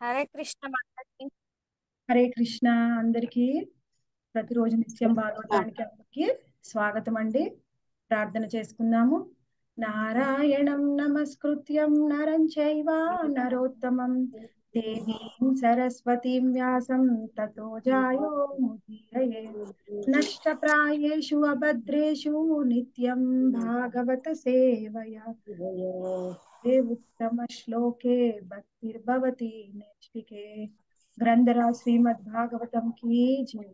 హరే కృష్ణ మాతాజీ హరే కృష్ణ అందరికీ ప్రతిరోజు నిత్యం భాగవతానికి అందరికీ స్వాగతం అండి ప్రార్థన చేసుకుందాము నారాయణం నమస్కృత్యం నరం చైవ నరోత్తమం దేవీం సరస్వతీం వ్యాసం తతో జాయో ముదీరయే నష్టప్రాయేషు అభద్రేషు నిత్యం భాగవత సేవయా ఏ ఉత్తమ శ్లోకే భక్తిర్భవతి నైష్టికే గ్రంథరా శ్రీమద్ భాగవతం కీ జై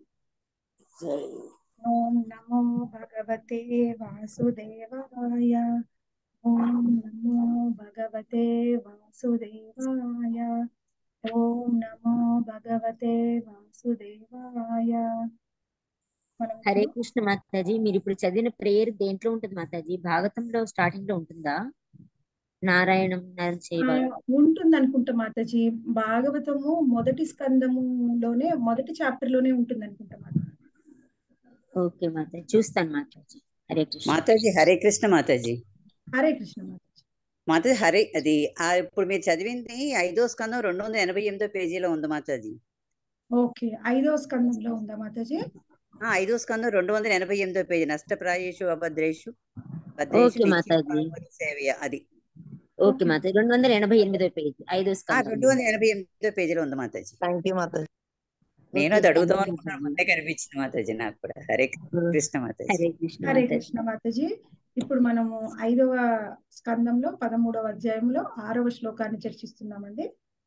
ఓం నమో భగవతే వాసుదేవాయ ఓం నమో భగవతే వాసుదేవాయ ఓం నమో భగవతే వాసుదేవాయ మనం హరే ఇప్పుడు కృష్ణ మాతాజీ మీరు ఇప్పుడు చదివిన ప్రేయర్ దేంట్లో ఉంటుంది మాతాజీ భాగవతంలో స్టార్టింగ్ లో ఉంటుందా నారాయణం నరం ఆ, చేయవ ఉంటుంది అనుకుంటా మాతాజీ భాగవతము మొదటి స్కందములోనే మొదటి చాప్టర్ లోనే ఉంటుంది అనుకుంటా మాతాజీ ఓకే మాతాజీ చూస్తాను మాతాజీ హరే కృష్ణ మాతాజీ హరే కృష్ణ మాతాజీ హరే కృష్ణ మాతాజీ మాతాజీ హరే అది ఆ ఇప్పుడు మీరు చదివింది ఐదో స్కందం రెండు వందల ఎనభై ఎనిమిదో పేజీలో ఉంది మాతాజీ ఓకే ఐదవ స్కందంలో ఉందా మాతాజీ ఆ ఐదో స్కందం రెండు వందల ఎనభై ఎనిమిదో పేజీ నష్టప్రాయేషు అభద్రేషు భద్రేషు ఓకే నిత్యం మాతాజీ భాగవత సేవయ అది ఓకే ఓకే మాతాజీ రెండు వందల ఎనభై ఎనిమిదో పేజీ ఐదో ఆ స్కందం రెండు వందల ఎనభై ఎనిమిదో పేజీలో ఉంది మాతాజీ థ్యాంక్ యూ మాతాజీ నేను ఓకే అది అడుగుదాం థ్యాంక్ యూ అనుకున్నాను మాతాజీ ముందే కనిపించింది మాతాజీ నాకు కూడా హరే కృష్ణ మాతాజీ హరే కృష్ణ హరే మాతాజీ కృష్ణ మాతాజీ ఇప్పుడు మనము ఐదవ స్కందంలో పదమూడవ అధ్యాయంలో ఆరవ శ్లోకాన్ని చర్చిస్తున్నామండి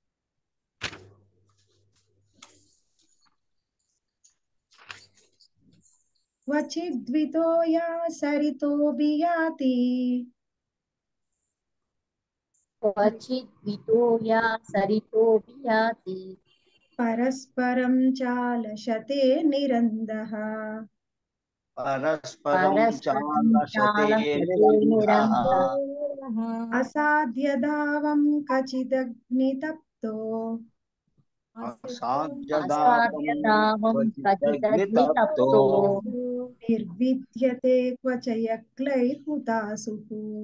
క్వచిద్వితోయా సరితో బియాతి క్వచిత్ వితోయా సరితో వియాతి పరస్పరం చాలశతే నిరందః పరస్పరం పరస్పరం చాలశతే చాలసతే నిరంతః నిరంతః అసాధ్యదావం కచిదగ్నితప్తో అసాధ్యతామం కచిదగ్నితప్తో నిర్విద్యతే క్వచయక్లైర్హుతాసు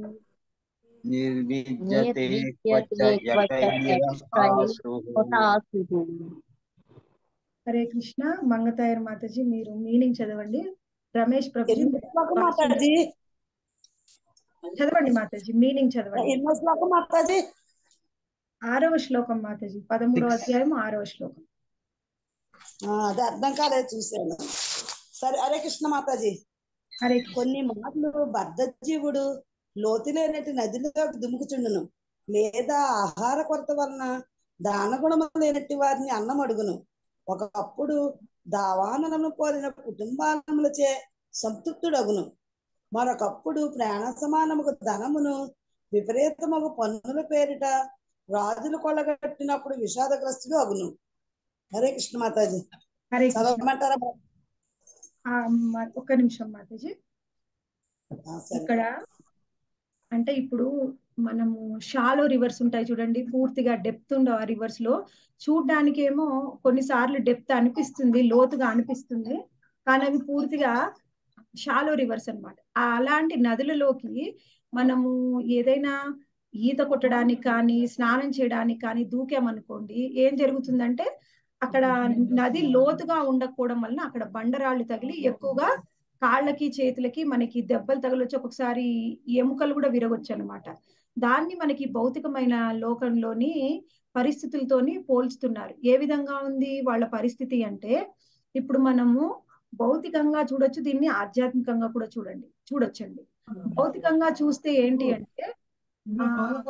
నిర్విద్యతే నిర్విద్యతే క్వచయకైర్హతాసు హతాసుః హరే కృష్ణ మంగతాయర్ మాతాజీ మీరు మీనింగ్ చదవండి రమేష్ ప్రభుజీ ఎన్నో శ్లోకం మాతాజీ చదవండి మాతాజీ మీనింగ్ చదవండి ఎన్నో శ్లోకం మాతాజీ ఆరవ శ్లోకం మాతాజీ పదమూడవ అధ్యాయం ఆరవ శ్లోకం ఆ, అది అర్థం కాలేదు చూశాను సరే హరే కృష్ణ మాతాజీ హరే కృష్ణ కొన్ని మాటలు బద్ధజీవుడు లోతు లేనటి నదిలోకి దుముకుచుండును లేదా ఆహార కొరత వలన దానగుణము లేనట్టి వారిని అన్నం అడుగును ఒకప్పుడు దావానలను కోరిన కుటుంబాలచే సంతృప్తుడగును మరొకప్పుడు ప్రాణ సమానముకు ధనమును విపరీతముకు పన్నుల పేరిట రాజులు కొల్లగట్టినప్పుడు విషాదగ్రస్తుడు అగును హరే కృష్ణ మాతాజీ హరే కృష్ణ చదవమంటారా ఆ, మ- ఒక్క నిమిషం మాతాజీ ఆ, సరే ఇక్కడ అంటే ఇప్పుడు మనము షాలో రివర్స్ ఉంటాయి చూడండి పూర్తిగా డెప్త్ ఉండవు ఆ రివర్స్ లో చూడ్డానికి ఏమో కొన్నిసార్లు డెప్త్ అనిపిస్తుంది లోతుగా అనిపిస్తుంది కానీ అవి పూర్తిగా షాలో రివర్స్ అన్నమాట ఆ అలాంటి నదులలోకి మనము ఏదైనా ఈత కొట్టడానికి కానీ స్నానం చేయడానికి కానీ దూకామనుకోండి ఏం జరుగుతుందంటే అక్కడ నది లోతుగా ఉండకపోవడం వలన అక్కడ బండరాళ్ళు తగిలి ఎక్కువగా కాళ్ళకి చేతులకి మనకి దెబ్బలు తగలొచ్చి ఒక్కొక్కసారి ఎముకలు కూడా విరగొచ్చు అనమాట దాన్ని మనకి భౌతికమైన లోకంలోని పరిస్థితులతోని పోల్చుతున్నారు ఏ విధంగా ఉంది వాళ్ళ పరిస్థితి అంటే ఇప్పుడు మనము భౌతికంగా చూడొచ్చు దీన్ని ఆధ్యాత్మికంగా కూడా చూడండి చూడొచ్చండి భౌతికంగా చూస్తే ఏంటి అంటే ఆ,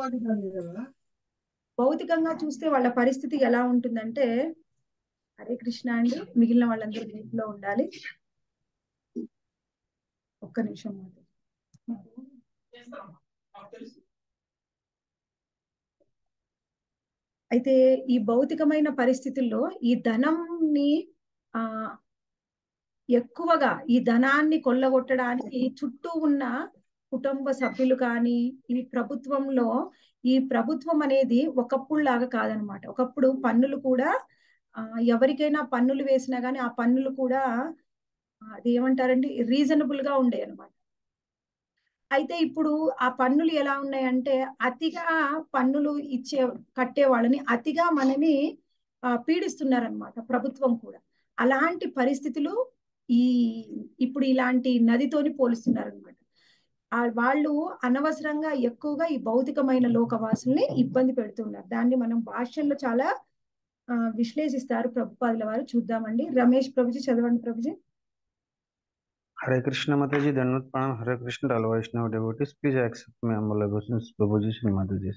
భౌతికంగా చూస్తే వాళ్ళ పరిస్థితి ఎలా ఉంటుందంటే హరే కృష్ణ అండి మిగిలిన వాళ్ళందరూ గ్రూప్ లో ఉండాలి ఒక్క నిమిషం మాత్రం అయితే ఈ భౌతికమైన పరిస్థితుల్లో ఈ ధనంని ఆ ఎక్కువగా ఈ ధనాన్ని కొల్లగొట్టడానికి చుట్టూ ఉన్న కుటుంబ సభ్యులు కానీ ఈ ప్రభుత్వంలో ఈ ప్రభుత్వం అనేది ఒకప్పుడు లాగా కాదనమాట ఒకప్పుడు పన్నులు కూడా ఆ, ఎవరికైనా పన్నులు వేసినా కానీ ఆ పన్నులు కూడా ఆ, అది ఏమంటారండి రీజనబుల్ గా ఉండే అనమాట అయితే ఇప్పుడు ఆ పన్నులు ఎలా ఉన్నాయంటే అతిగా పన్నులు ఇచ్చే కట్టే వాళ్ళని అతిగా మనని ఆ, పీడిస్తున్నారన్నమాట ప్రభుత్వం కూడా అలాంటి పరిస్థితులు ఈ ఇప్పుడు ఇలాంటి నదితోని పోలుస్తున్నారన్నమాట ఆ వాళ్ళు అనవసరంగా ఎక్కువగా ఈ భౌతికమైన లోకవాసుల్ని ఇబ్బంది పెడుతున్నారు దాన్ని మనం భాష్యంలో చాలా ఆ, విశ్లేషిస్తారు ప్రభుపాదుల వారు చూద్దామండి రమేష్ ప్రభుజీ చదవండి ప్రభుజీ Hare Krishna Mataji, Danvat Pranam, Hare Krishna, to all Vaishnava devotees. Please accept my humble obeisance, Prabhuji, and Mataji.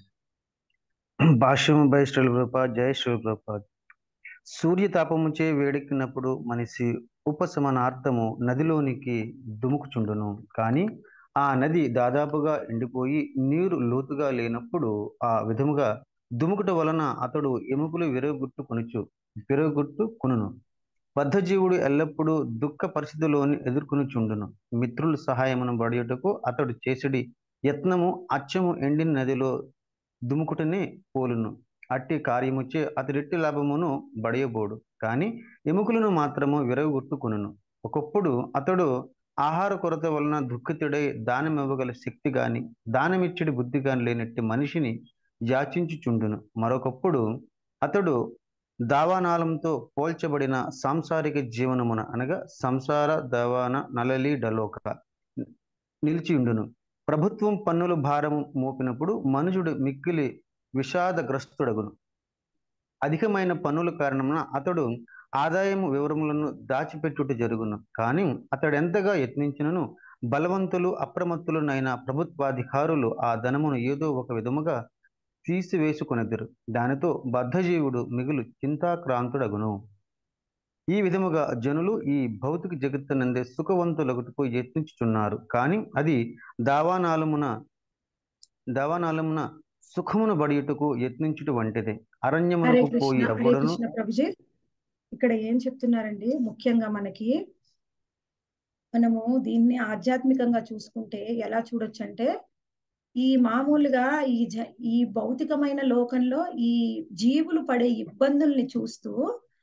భాష్యం బై శ్రీల ప్రభుపాద్ జై శ్రీల ప్రభుపాద్ సూర్య తాపముచే వేడెక్కినప్పుడు మనిషి ఉపశమనార్థము నదిలోనికి దుముకుచుండును కానీ ఆ నది దాదాపుగా ఎండిపోయి నీరు లోతుగా లేనప్పుడు ఆ విధముగా దుముకుట వలన అతడు ఎముకలు విరగొట్టు కొనుచు విరగొట్టు కొనును బద్ధజీవుడు ఎల్లప్పుడూ దుఃఖ పరిస్థితుల్లోని ఎదుర్కొనుచుండును మిత్రుల సహాయమును బడియుటకు అతడు చేసడి యత్నము అచ్చము ఎండిన నదిలో దుముకుటనే పోలును అట్టి కార్యముచే అతడిట్టి లాభమును బడయబోడు కానీ ఎముకలను మాత్రము విరగొట్టుకొనును ఒకప్పుడు అతడు ఆహార కొరత వలన దుఃఖితుడై దానం ఇవ్వగల శక్తి గాని దానమిచ్చడి బుద్ధి గాని లేనట్టి మనిషిని యాచించుచుండును మరొకప్పుడు అతడు దావానాలంతో పోల్చబడిన సాంసారిక జీవనమున అనగా సంసార దవాన నలలి డలోక నిలిచియుండును ప్రభుత్వం పన్నుల భారము మోపినప్పుడు మనుషుడు మిక్కిలి విషాదగ్రస్తుడగును అధికమైన పన్నుల కారణమున అతడు ఆదాయము వివరములను దాచిపెట్టుట జరుగును కానీ అతడు ఎంతగా యత్నించినను బలవంతులు అప్రమత్తులనైన ప్రభుత్వాధికారులు ఆ ధనమును ఏదో ఒక విధముగా తీసివేసుకొనెదరు దానితో బద్ధజీవుడు మిగులు చింతాక్రాంతుడగును ఈ విధముగా జనులు ఈ భౌతిక జగత్తునందే సుఖవంతులగుటకు యత్నించుచున్నారు కానీ అది దావానాలమున దావానాలమున సుఖమును బడియుటకు యత్నించుట వంటిదే హరే అరణ్యమునకు కృష్ణ పోయి హరే ఎవ్వడను కృష్ణ ప్రభుజీ ఇక్కడ ఏం చెప్తున్నారండి ముఖ్యంగా మనకి మనము దీన్ని ఆధ్యాత్మికంగా చూసుకుంటే ఎలా చూడొచ్చు అంటే ఈ మామూలుగా ఈ జ ఈ భౌతికమైన లోకంలో ఈ జీవులు పడే ఇబ్బందుల్ని చూస్తూ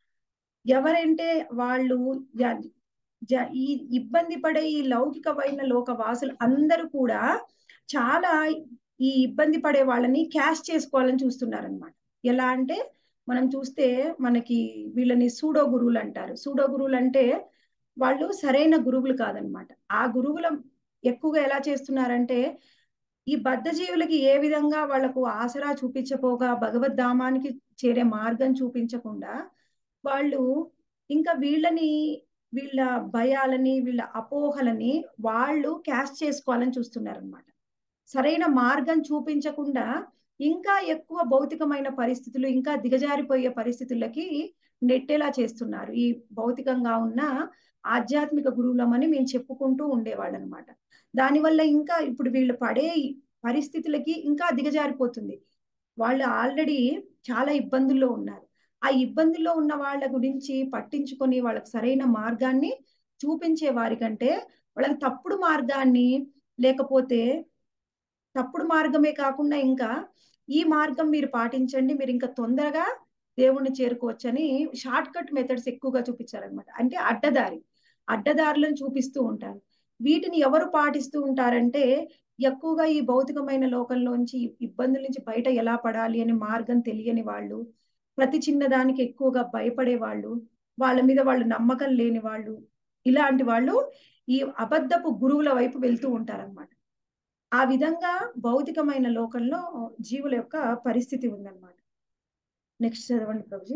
ఎవరంటే వాళ్ళు జ- జ- ఈ ఇబ్బంది పడే ఈ లౌకికమైన లోక వాసులు అందరూ కూడా చాలా ఈ ఇబ్బంది పడే వాళ్ళని క్యాష్ చేసుకోవాలని చూస్తున్నారనమాట ఎలా అంటే మనం చూస్తే మనకి వీళ్ళని సూడో గురువులు అంటారు సూడో గురువులు అంటే వాళ్ళు సరైన గురువులు కాదనమాట ఆ గురువుల ఎక్కువగా ఎలా చేస్తున్నారంటే ఈ బద్ధజీవులకి ఏ విధంగా వాళ్లకు ఆసరా చూపించపోగా భగవద్ధామానికి చేరే మార్గం చూపించకుండా వాళ్ళు ఇంకా వీళ్ళని వీళ్ళ భయాలని వీళ్ళ అపోహలని వాళ్ళు క్యాష్ చేసుకోవాలని చూస్తున్నారు అనమాట సరైన మార్గం చూపించకుండా ఇంకా ఎక్కువ భౌతికమైన పరిస్థితులు ఇంకా దిగజారిపోయే పరిస్థితులకి నెట్టేలా చేస్తున్నారు ఈ భౌతికంగా ఉన్న ఆధ్యాత్మిక గురువులమని మేము చెప్పుకుంటూ ఉండేవాళ్ళు అనమాట దానివల్ల ఇంకా ఇప్పుడు వీళ్ళు పడే పరిస్థితులకి ఇంకా దిగజారిపోతుంది వాళ్ళు ఆల్రెడీ చాలా ఇబ్బందుల్లో ఉన్నారు ఆ ఇబ్బందుల్లో ఉన్న వాళ్ళ గురించి పట్టించుకొని వాళ్ళకి సరైన మార్గాన్ని చూపించే వారికంటే వాళ్ళకి తప్పుడు మార్గాన్ని లేకపోతే తప్పుడు మార్గమే కాకుండా ఇంకా ఈ మార్గం మీరు పాటించండి మీరు ఇంకా తొందరగా దేవుణ్ణి చేరుకోవచ్చని షార్ట్ కట్ మెథడ్స్ ఎక్కువగా చూపించారనమాట అంటే అడ్డదారి అడ్డదారులను చూపిస్తూ ఉంటారు వీటిని ఎవరు పాటిస్తూ ఉంటారంటే ఎక్కువగా ఈ భౌతికమైన లోకంలోంచి ఇబ్బందుల నుంచి బయట ఎలా పడాలి అనే మార్గం తెలియని వాళ్ళు ప్రతి చిన్నదానికి ఎక్కువగా భయపడే వాళ్ళు వాళ్ళ మీద వాళ్ళు నమ్మకం లేని వాళ్ళు ఇలాంటి వాళ్ళు ఈ అబద్ధపు గురువుల వైపు వెళ్తూ ఉంటారన్నమాట ఆ విధంగా భౌతికమైన లోకంలో జీవుల యొక్క పరిస్థితి ఉందన్నమాట నెక్స్ట్ చదవండి ప్రభుజీ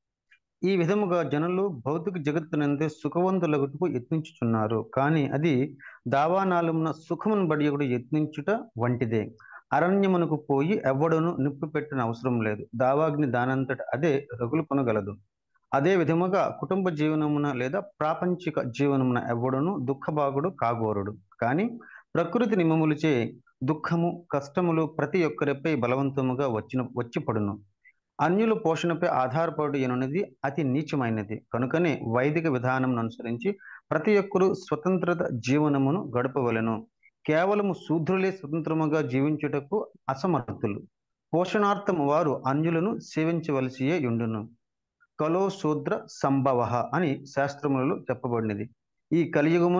ఈ విధముగా జనులు భౌతిక జగత్తునందే సుఖవంతులగుటకు యత్నించుచున్నారు కానీ అది దావానాలమున సుఖమును బడియకుడు యత్నించుట వంటిదే అరణ్యమునకు పోయి ఎవ్వడును నిప్పు పెట్టిన అవసరం లేదు దావాగ్ని దానంతట అదే రగులు కొనగలదు అదే విధముగా కుటుంబ జీవనమున లేదా ప్రాపంచిక జీవనమున ఎవ్వడును దుఃఖభాగుడు కాగోరుడు కానీ ప్రకృతి నియమములచే దుఃఖము కష్టములు ప్రతి ఒక్కరిపై బలవంతముగా వచ్చిన వచ్చి పడును అన్యుల పోషణపై ఆధారపడు ఎనున్నది అతి నీచమైనది కనుకనే వైదిక విధానం అనుసరించి ప్రతి ఒక్కరూ స్వతంత్రత జీవనమును గడపవలెను కేవలము శూద్రులే స్వతంత్రముగా జీవించుటకు అసమర్థులు పోషణార్థము వారు అన్యులను సేవించవలసియే ఉండును కలో శూద్ర సంభవ అని శాస్త్రములలో చెప్పబడినది ఈ కలియుగమున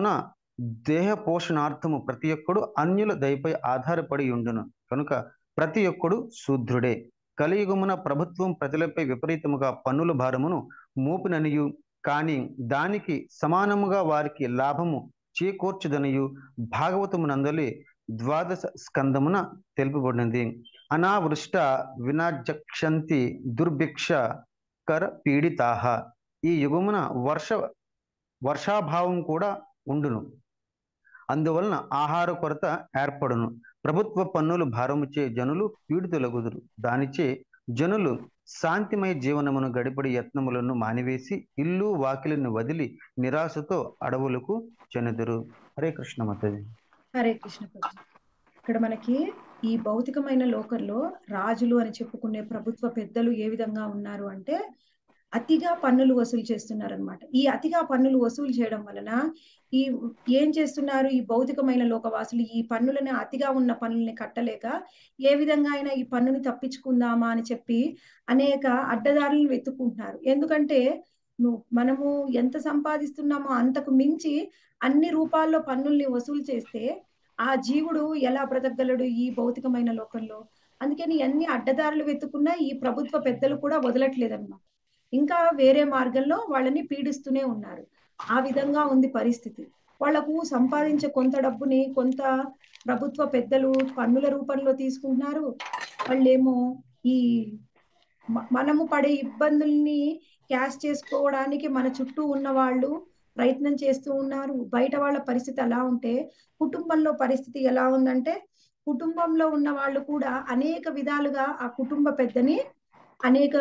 దేహ పోషణార్థము ప్రతి ఒక్కడు అన్యుల దయపై ఆధారపడి ఉండును కనుక ప్రతి ఒక్కడు శూద్రుడే కలియుగమున ప్రభుత్వం ప్రజలపై విపరీతముగా పన్నుల భారమును మోపిననియు కానీ దానికి సమానముగా వారికి లాభము చేకూర్చుదనియు భాగవతమునందలి ద్వాదశ స్కందమున తెలుపబడినది అనావృష్ట వినాజక్షంతి దుర్భిక్ష కర పీడితాహ ఈ యుగమున వర్ష వర్షాభావం కూడా ఉండును అందువలన ఆహార కొరత ఏర్పడును ప్రభుత్వ పన్నులు భారముచే జనులు పీడితులగుదురు దానిచే జనులు శాంతిమయ జీవనమును గడిపడి యత్నములను మానివేసి ఇల్లు వాకిలను వదిలి నిరాశతో అడవులకు చెందుదురు హరే కృష్ణ మాతాజీ హరే కృష్ణ ప్రభు ఇక్కడ మనకి ఈ భౌతికమైన లోకంలో రాజులు అని చెప్పుకునే ప్రభుత్వ పెద్దలు ఏ విధంగా ఉన్నారు అంటే అతిగా పన్నులు వసూలు చేస్తున్నారు అనమాట ఈ అతిగా పన్నులు వసూలు చేయడం వలన ఈ ఏం చేస్తున్నారు ఈ భౌతికమైన లోకవాసులు ఈ పన్నులని అతిగా ఉన్న పన్నుల్ని కట్టలేక ఏ విధంగా అయినా ఈ పన్నుని తప్పించుకుందామా అని చెప్పి అనేక అడ్డదారులను వెతుక్కుంటున్నారు ఎందుకంటే నువ్వు మనము ఎంత సంపాదిస్తున్నామో అంతకు మించి అన్ని రూపాల్లో పన్నుల్ని వసూలు చేస్తే ఆ జీవుడు ఎలా బ్రతకగలడు ఈ భౌతికమైన లోకంలో అందుకని ఎన్ని అడ్డదారులు వెతుకున్నా ఈ ప్రభుత్వ పెద్దలు కూడా వదలట్లేదన్నమాట ఇంకా వేరే మార్గంలో వాళ్ళని పీడిస్తూనే ఉన్నారు ఆ విధంగా ఉంది పరిస్థితి వాళ్లకు సంపాదించే కొంత డబ్బుని కొంత ప్రభుత్వ పెద్దలు పన్నుల రూపంలో తీసుకుంటున్నారు వాళ్ళేమో ఈ మ- మనము పడే ఇబ్బందుల్ని క్యాష్ చేసుకోవడానికి మన చుట్టూ ఉన్న వాళ్ళు ప్రయత్నం చేస్తూ ఉన్నారు బయట వాళ్ళ పరిస్థితి ఎలా ఉంటే కుటుంబంలో పరిస్థితి ఎలా ఉందంటే కుటుంబంలో ఉన్న వాళ్ళు కూడా అనేక విధాలుగా ఆ కుటుంబ పెద్దని అనేక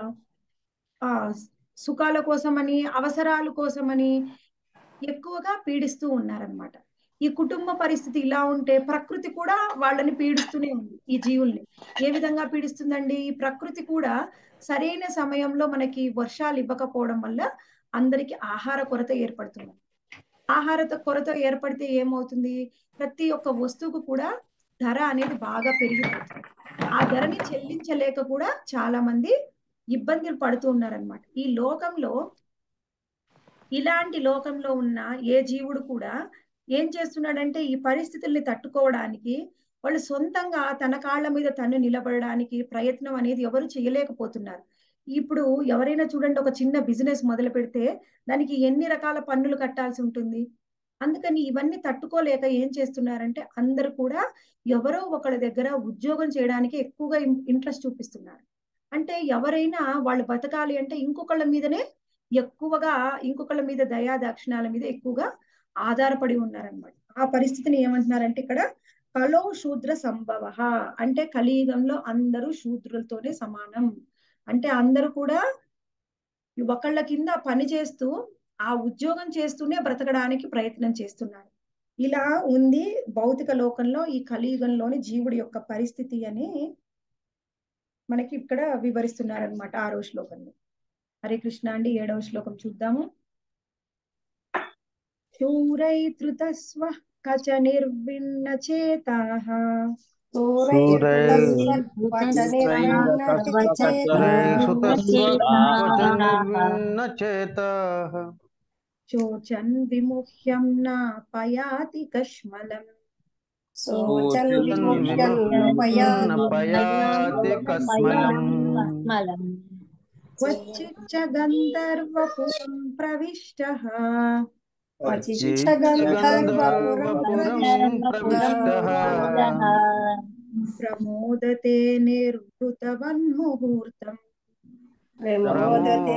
ఆ సుఖాల కోసమని అవసరాల కోసమని ఎక్కువగా పీడిస్తూ ఉన్నారనమాట ఈ కుటుంబ పరిస్థితి ఇలా ఉంటే ప్రకృతి కూడా వాళ్ళని పీడిస్తూనే ఉంది ఈ జీవుల్ని ఏ విధంగా పీడిస్తుందండి ఈ ప్రకృతి కూడా సరైన సమయంలో మనకి వర్షాలు ఇవ్వకపోవడం వల్ల అందరికి ఆహార కొరత ఏర్పడుతుంది ఆహార కొరత ఏర్పడితే ఏమవుతుంది ప్రతి ఒక్క వస్తువుకు కూడా ధర అనేది బాగా పెరిగిపోతుంది ఆ ధరని చెల్లించలేక కూడా చాలా మంది ఇబ్బందులు పడుతూ ఉన్నారనమాట ఈ లోకంలో ఇలాంటి లోకంలో ఉన్న ఏ జీవుడు కూడా ఏం చేస్తున్నాడంటే ఈ పరిస్థితుల్ని తట్టుకోవడానికి వాళ్ళు సొంతంగా తన కాళ్ళ మీద తను నిలబడడానికి ప్రయత్నం అనేది ఎవరు చేయలేకపోతున్నారు ఇప్పుడు ఎవరైనా చూడండి ఒక చిన్న బిజినెస్ మొదలు పెడితే దానికి ఎన్ని రకాల పన్నులు కట్టాల్సి ఉంటుంది అందుకని ఇవన్నీ తట్టుకోలేక ఏం చేస్తున్నారంటే అందరు కూడా ఎవరో ఒకళ్ళ దగ్గర ఉద్యోగం చేయడానికి ఎక్కువగా ఇంట్రెస్ట్ చూపిస్తున్నారు అంటే ఎవరైనా వాళ్ళు బతకాలి అంటే ఇంకొకళ్ళ మీదనే ఎక్కువగా ఇంకొకళ్ళ మీద దయా దక్షిణాల మీద ఎక్కువగా ఆధారపడి ఉన్నారనమాట ఆ పరిస్థితిని ఏమంటున్నారంటే ఇక్కడ కలో శూద్ర సంభవ అంటే కలియుగంలో అందరూ శూద్రులతోనే సమానం అంటే అందరూ కూడా ఒకళ్ళ కింద పని చేస్తూ ఆ ఉద్యోగం చేస్తూనే బ్రతకడానికి ప్రయత్నం చేస్తున్నారు ఇలా ఉంది భౌతిక లోకంలో ఈ కలియుగంలోని జీవుడి యొక్క పరిస్థితి అని మనకి ఇక్కడ వివరిస్తున్నారనమాట ఆరో శ్లోకంలో హరే కృష్ణ అండి ఏడవ శ్లోకం చూద్దాము శూరైతృతస్వ కచ నిర్విన్న చేతాః చేత శోచన్ విముహ్యం న పయాతి కష్మలం పయాతి కస్మలం క్వచిచ్చ గంధర్వపురం ప్రవిష్టః గంధర్వపురం ప్రవిష్టః ప్రమోదతే నిర్వృతవన్ముహూర్తం ప్రమోదతే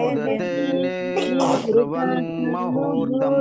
నిర్వృతవన్ముహూర్తం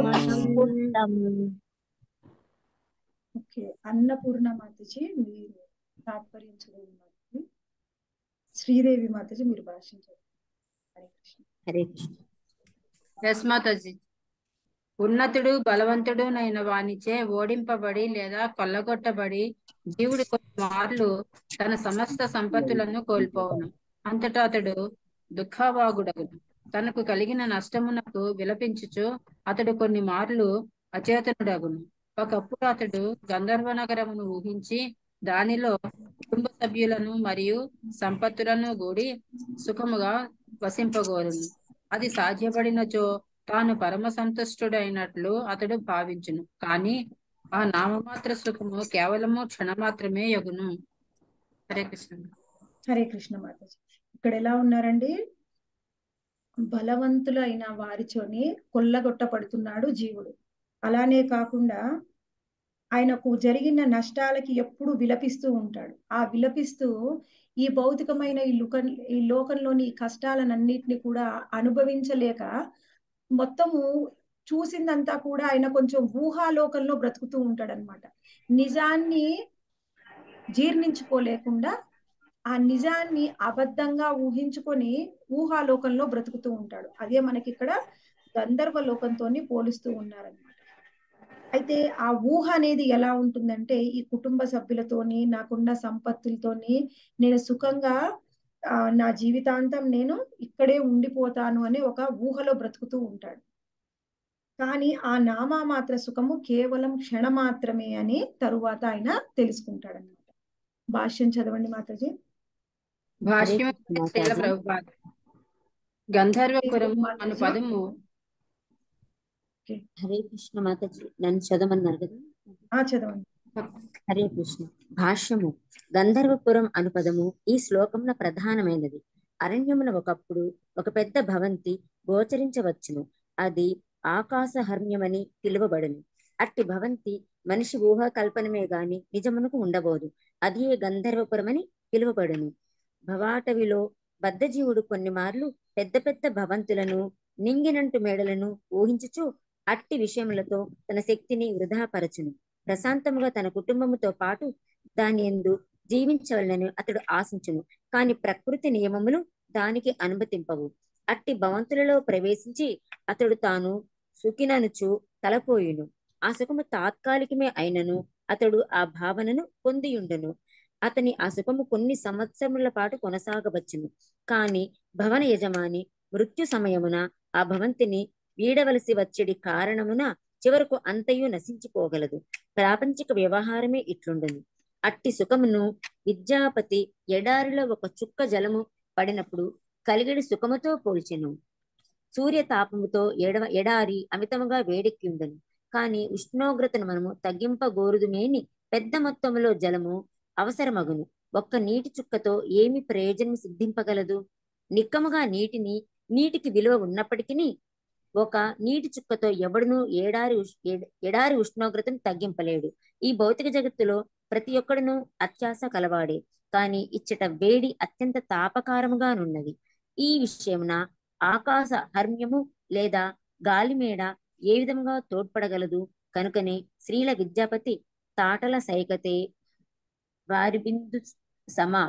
ఓకే అన్నపూర్ణ మాతజీ మీరు తాత్పర్యం చదవండి శ్రీదేవి మాతజీ మీరు భాషించారు హరే కృష్ణ హరే కృష్ణ ఎస్ మాతాజీ ఉన్నతుడు బలవంతుడు నైన వానిచే ఓడింపబడి లేదా కొల్లగొట్టబడి జీవుడు కొన్ని మార్లు తన సమస్త సంపత్తులను కోల్పోవును అంతటా అతడు దుఃఖవాగుడగును తనకు కలిగిన నష్టమునకు విలపించుచు అతడు కొన్ని మార్లు అచేతనుడగును ఒకప్పుడు అతడు గంధర్వ నగరమును ఊహించి దానిలో కుటుంబ సభ్యులను మరియు సంపత్తులను కూడి సుఖముగా వసింపగోరును అది సాధ్యపడినచో తాను పరమ సంతుష్టుడైనట్లు అతడు భావించును కానీ ఆ నామమాత్ర సుఖము కేవలము క్షణమాత్రమే యగును హరే కృష్ణ హరే కృష్ణ మాతాజీ ఇక్కడ ఎలా ఉన్నారండి బలవంతులైన వారితోని కొల్లగొట్టబడుతున్నాడు జీవుడు అలానే కాకుండా ఆయనకు జరిగిన నష్టాలకి ఎప్పుడు విలపిస్తూ ఉంటాడు ఆ విలపిస్తూ ఈ భౌతికమైన ఈ లుక ఈ లోకంలోని ఈ కష్టాలన్నింటినీ కూడా అనుభవించలేక మొత్తము చూసిందంతా కూడా ఆయన కొంచెం ఊహాలోకంలో బ్రతుకుతూ ఉంటాడు అనమాట నిజాన్ని జీర్ణించుకోలేకుండా ఆ నిజాన్ని అబద్ధంగా ఊహించుకొని ఊహాలోకంలో బ్రతుకుతూ ఉంటాడు అదే మనకి ఇక్కడ గంధర్వ లోకంతోని పోలుస్తూ ఉన్నారనమాట అయితే ఆ ఊహ అనేది ఎలా ఉంటుందంటే ఈ కుటుంబ సభ్యులతోని నాకున్న సంపత్తులతోని నేను సుఖంగా ఆ, నా జీవితాంతం నేను ఇక్కడే ఉండిపోతాను అనే ఒక ఊహలో బ్రతుకుతూ ఉంటాడు కానీ ఆ నామమాత్ర సుఖము కేవలం క్షణ మాత్రమే అని తరువాత ఆయన తెలుసుకుంటాడు అనమాట భాష్యం చదవండి మాతాజీ భాష్యం కృష్ణ శ్రీల మాతాజీ. ప్రభుపాద గంధర్వపురము అను పదము హరే కృష్ణ మాతాజీ నన్ను చదవమన్నారు కదా ఆ చదవండి హరే కృష్ణ భాష్యము గంధర్వపురం అను పదము ఈ శ్లోకమున ప్రధానమైనది అరణ్యమున ఒకప్పుడు ఒక పెద్ద భవంతి గోచరించవచ్చును అది ఆకాశహర్మ్యమని పిలువబడును అట్టి భవంతి మనిషి ఊహా కల్పనమే గాని నిజమునకు ఉండబోదు అది గంధర్వపురమని పిలువబడును భవాటవిలో బద్ధజీవుడు కొన్ని మార్లు పెద్ద పెద్ద భవంతులను నింగినంటు మేడలను ఊహించుచు అట్టి విషయములతో తన శక్తిని వృధాపరచును ప్రశాంతముగా తన కుటుంబముతో పాటు దాని ఎందు జీవించవలనని అతడు ఆశించును కాని ప్రకృతి నియమములు దానికి అనుమతింపవు అట్టి భవంతులలో ప్రవేశించి అతడు తాను సుఖిననుచు తలపోయును ఆ సుఖము తాత్కాలికమే అయినను అతడు ఆ భావనను పొందియుండును అతని ఆ సుఖము కొన్ని సంవత్సరముల పాటు కొనసాగవచ్చును కాని భవన యజమాని మృత్యు సమయమున ఆ భవంతిని వీడవలసి వచ్చేడి కారణమున చివరకు అంతయు నశించిపోగలదు ప్రాపంచిక వ్యవహారమే ఇట్లుండును అట్టి సుఖమును విద్యాపతి ఎడారిలో ఒక చుక్క జలము పడినప్పుడు కలిగిడి సుఖముతో పోల్చెను సూర్య తాపముతో ఎడవ ఎడారి అమితముగా వేడెక్కి ఉండను కానీ ఉష్ణోగ్రతను మనము తగ్గింపగోరుదుమేని పెద్ద మొత్తములో జలము అవసరమగును ఒక్క నీటి చుక్కతో ఏమి ప్రయోజనం సిద్ధింపగలదు నిక్కముగా నీటిని నీటికి విలువ ఉన్నప్పటికీ ఒక నీటి చుక్కతో ఎవడును ఏడారి ఉష్- ఎడ- ఎడారి ఉష్ణోగ్రతను తగ్గింపలేడు ఈ భౌతిక జగత్తులో ప్రతి ఒక్కడును అత్యాస కలవాడే కాని ఇచ్చట వేడి అత్యంత తాపకారముగానున్నది ఈ విషయమున ఆకాశ హర్మ్యము లేదా గాలిమేడ ఏ విధముగా తోడ్పడగలదు కనుకనే శ్రీల విద్యాపతి తాటల సైకతే వారి బిందు సమా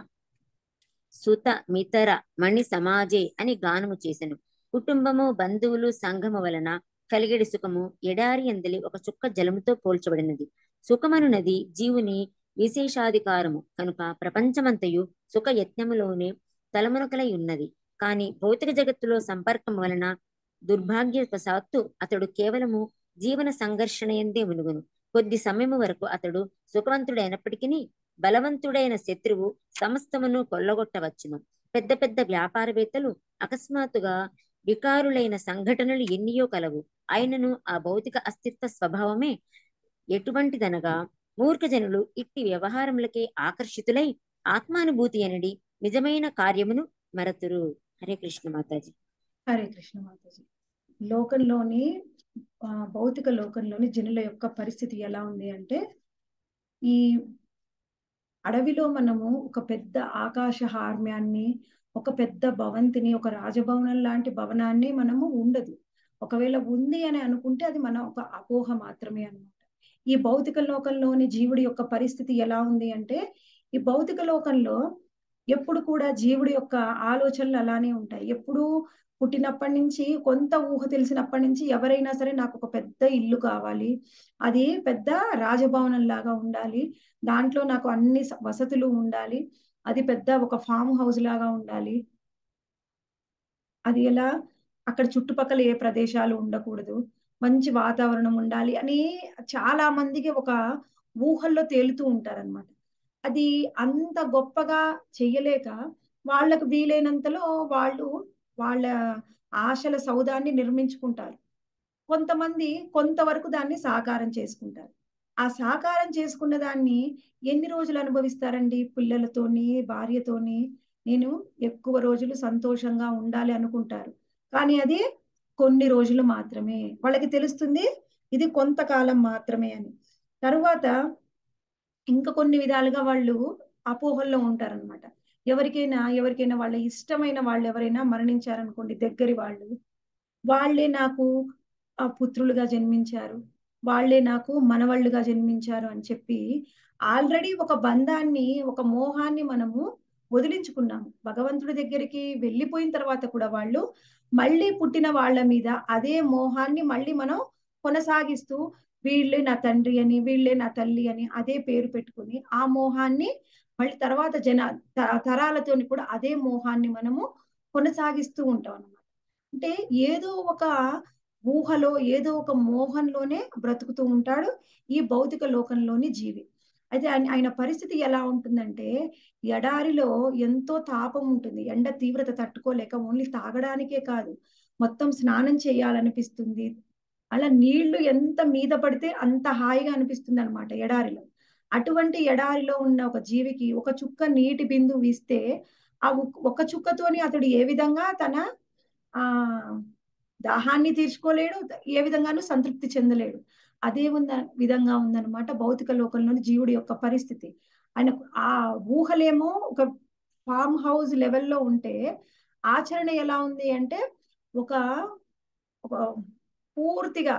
సుత మితర మణి సమాజే అని గానము చేసెను కుటుంబము బంధువులు సంఘము వలన కలిగేడి సుఖము ఎడారి అందలి ఒక చుక్క జలముతో పోల్చబడినది సుఖమనున్నది జీవుని విశేషాధికారము కనుక ప్రపంచమంతయు సుఖ యత్నములోనే తలమునకలై ఉన్నది కాని భౌతిక జగత్తులో సంపర్కం వలన దుర్భాగ్యవశాత్తు అతడు కేవలము జీవన సంఘర్షణ ఎందే మునుగును కొద్ది సమయము వరకు అతడు సుఖవంతుడైనప్పటికీ బలవంతుడైన శత్రువు సమస్తమును కొల్లగొట్టవచ్చును పెద్ద పెద్ద వ్యాపారవేత్తలు అకస్మాత్తుగా వికారులైన సంఘటనలు ఎన్నియో కలవు అయినను ఆ భౌతిక అస్తిత్వ స్వభావమే ఎటువంటిదనగా మూర్ఖజనులు ఇట్టి వ్యవహారములకే ఆకర్షితులై ఆత్మానుభూతి అనడి నిజమైన కార్యమును మరతురు హరే కృష్ణ మాతాజీ హరే కృష్ణ మాతాజీ లోకంలోని ఆ, భౌతిక లోకంలోని జనుల యొక్క పరిస్థితి ఎలా ఉంది అంటే ఈ అడవిలో మనము ఒక పెద్ద ఆకాశ హార్మ్యాన్ని ఒక పెద్ద భవంతిని ఒక రాజభవనం లాంటి భవనాన్ని మనము ఉండదు ఒకవేళ ఉంది అని అనుకుంటే అది మన ఒక అపోహ మాత్రమే అన్నమాట ఈ భౌతిక లోకంలోని జీవుడి యొక్క పరిస్థితి ఎలా ఉంది అంటే ఈ భౌతిక లోకంలో ఎప్పుడు కూడా జీవుడి యొక్క ఆలోచనలు అలానే ఉంటాయి ఎప్పుడు పుట్టినప్పటి నుంచి కొంత ఊహ తెలిసినప్పటి నుంచి ఎవరైనా సరే నాకు ఒక పెద్ద ఇల్లు కావాలి అది పెద్ద రాజభవనం లాగా ఉండాలి దాంట్లో నాకు అన్ని స- వసతులు ఉండాలి అది పెద్ద ఒక ఫామ్ హౌస్ లాగా ఉండాలి అది ఎలా అక్కడ చుట్టుపక్కల ఏ ప్రదేశాలు ఉండకూడదు మంచి వాతావరణం ఉండాలి అని చాలా మందికి ఒక ఊహల్లో తేలుతూ ఉంటారన్నమాట అది అంత గొప్పగా చెయ్యలేక వాళ్ళకు వీలైనంతలో వాళ్ళు వాళ్ళ ఆశల సౌదాన్ని నిర్మించుకుంటారు కొంతమంది కొంతవరకు దాన్ని సాకారం చేసుకుంటారు ఆ సాకారం చేసుకున్న దాన్ని ఎన్ని రోజులు అనుభవిస్తారండి పిల్లలతోని భార్యతోని నేను ఎక్కువ రోజులు సంతోషంగా ఉండాలి అనుకుంటారు కానీ అది కొన్ని రోజులు మాత్రమే వాళ్ళకి తెలుస్తుంది ఇది కొంతకాలం మాత్రమే అని తరువాత ఇంకా కొన్ని విధాలుగా వాళ్ళు అపోహల్లో ఉంటారనమాట ఎవరికైనా ఎవరికైనా వాళ్ళ ఇష్టమైన వాళ్ళు ఎవరైనా మరణించారనుకోండి దగ్గరి వాళ్ళు వాళ్ళే నాకు ఆ పుత్రులుగా జన్మించారు వాళ్ళే నాకు మనవళ్ళుగా జన్మించారు అని చెప్పి ఆల్రెడీ ఒక బంధాన్ని ఒక మోహాన్ని మనము వదిలించుకున్నాము భగవంతుడి దగ్గరికి వెళ్ళిపోయిన తర్వాత కూడా వాళ్ళు మళ్ళీ పుట్టిన వాళ్ళ మీద అదే మోహాన్ని మళ్ళీ మనం కొనసాగిస్తూ వీళ్ళే నా తండ్రి అని వీళ్ళే నా తల్లి అని అదే పేరు పెట్టుకుని ఆ మోహాన్ని మళ్ళీ తర్వాత జన త- తరాలతోని కూడా అదే మోహాన్ని మనము కొనసాగిస్తూ ఉంటాం అన్నమాట అంటే ఏదో ఒక ఊహలో ఏదో ఒక మోహంలోనే బ్రతుకుతూ ఉంటాడు ఈ భౌతిక లోకంలోని జీవి అయితే ఆయన ఆయన పరిస్థితి ఎలా ఉంటుందంటే ఎడారిలో ఎంతో తాపం ఉంటుంది ఎండ తీవ్రత తట్టుకోలేక ఓన్లీ తాగడానికే కాదు మొత్తం స్నానం చేయాలనిపిస్తుంది అలా నీళ్లు ఎంత మీద పడితే అంత హాయిగా అనిపిస్తుంది అనమాట ఎడారిలో అటువంటి ఎడారిలో ఉన్న ఒక జీవికి ఒక చుక్క నీటి బిందువు ఇస్తే ఆ ఒక్- ఒక చుక్కతోని అతడు ఏ విధంగా తన ఆ దాహాన్ని తీర్చుకోలేడు ఏ విధంగానూ సంతృప్తి చెందలేడు అదే ఉంద విధంగా ఉందన్నమాట భౌతిక లోకంలోని జీవుడి యొక్క పరిస్థితి ఆయన ఆ ఊహలేమో ఒక ఫామ్ హౌస్ లెవెల్లో ఉంటే ఆచరణ ఎలా ఉంది అంటే ఒక ఒక పూర్తిగా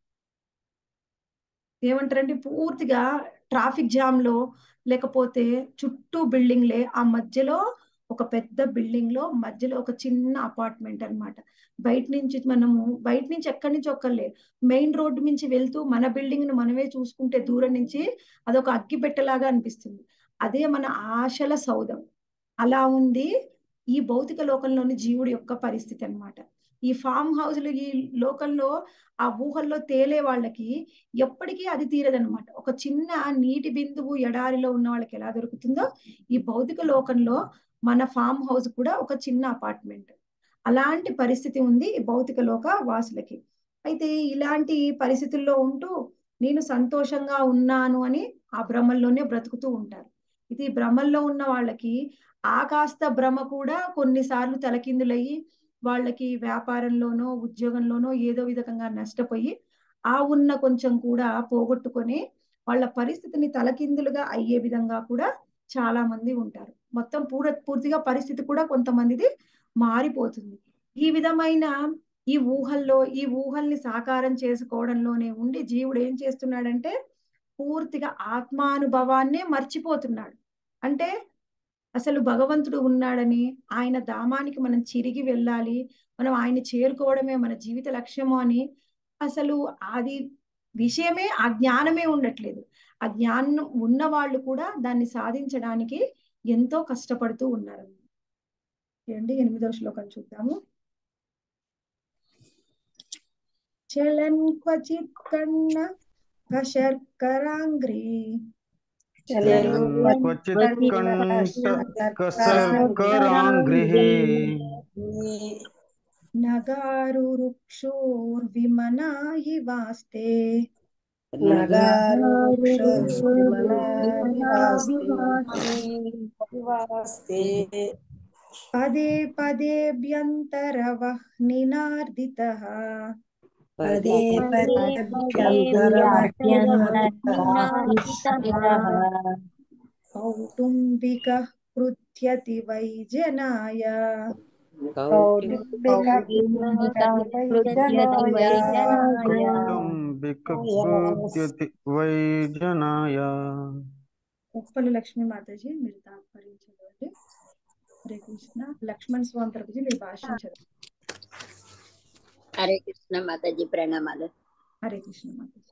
ఏమంటారంటే పూర్తిగా ట్రాఫిక్ జామ్ లో లేకపోతే చుట్టూ బిల్డింగ్లే ఆ మధ్యలో ఒక పెద్ద బిల్డింగ్ లో మధ్యలో ఒక చిన్న అపార్ట్మెంట్ అన్నమాట బయట నుంచి మనము బయట నుంచి ఎక్కడి నుంచి ఒక్కర్లే మెయిన్ రోడ్డు నుంచి వెళ్తూ మన బిల్డింగ్ ను మనమే చూసుకుంటే దూరం నుంచి అదొక అగ్గి పెట్టెలాగా అనిపిస్తుంది అదే మన ఆశల సౌధం అలా ఉంది ఈ భౌతిక లోకంలోని జీవుడి యొక్క పరిస్థితి అన్నమాట ఈ ఫామ్ హౌస్లు ఈ లోకంలో ఆ ఊహల్లో తేలే వాళ్ళకి ఎప్పటికీ అది తీరదనమాట ఒక చిన్న నీటి బిందువు ఎడారిలో ఉన్న వాళ్ళకి ఎలా దొరుకుతుందో ఈ భౌతిక లోకంలో మన ఫామ్ హౌస్ కూడా ఒక చిన్న అపార్ట్మెంట్ అలాంటి పరిస్థితి ఉంది ఈ భౌతిక లోక వాసులకి అయితే ఇలాంటి పరిస్థితుల్లో ఉంటూ నేను సంతోషంగా ఉన్నాను అని ఆ భ్రమల్లోనే బ్రతుకుతూ ఉంటారు ఇది భ్రమల్లో ఉన్న వాళ్ళకి ఆ కాస్త భ్రమ కూడా కొన్నిసార్లు తలకిందులయ్యి వాళ్ళకి వ్యాపారంలోనో ఉద్యోగంలోనో ఏదో విధంగా నష్టపోయి ఆ ఉన్న కొంచెం కూడా పోగొట్టుకొని వాళ్ళ పరిస్థితిని తలకిందులుగా అయ్యే విధంగా కూడా చాలా మంది ఉంటారు మొత్తం పూర పూర్తిగా పరిస్థితి కూడా కొంతమందిది మారిపోతుంది ఈ విధమైన ఈ ఊహల్లో ఈ ఊహల్ని సాకారం చేసుకోవడంలోనే ఉండి జీవుడు ఏం చేస్తున్నాడంటే పూర్తిగా ఆత్మానుభవాన్నే మర్చిపోతున్నాడు అంటే అసలు భగవంతుడు ఉన్నాడని ఆయన ధామానికి మనం చిరిగి వెళ్ళాలి మనం ఆయన చేరుకోవడమే మన జీవిత లక్ష్యము అని అసలు అది విషయమే ఆ జ్ఞానమే ఉండట్లేదు ఆ జ్ఞానం ఉన్న వాళ్ళు కూడా దాన్ని సాధించడానికి ఎంతో కష్టపడుతూ ఉన్నారు ఏంటి ఎనిమిదవ శ్లోకం చూద్దాము చలన్ క్వచిత్ కన్న కశర్కరాంగ్రీ క్వచిత్ కంఠ కసకరాంగ్రిః నగారురుక్షోర్విమనా వాస్తే పదే పదేభ్యంతరవహ్నినార్దిత పదే కౌటుంబిక పృథ్యతి వై జనాయ కౌటుంబికృత్యతి వై జనాయ ఉప్పల లక్ష్మీ మాతాజీ మీరు తాత్పరించండి హరే కృష్ణ లక్ష్మణ్ స్వామి ప్రభుజీ మీరు భాషించరు హరే కృష్ణ మాతాజీ ప్రణామాలు హరే కృష్ణ మాతాజీ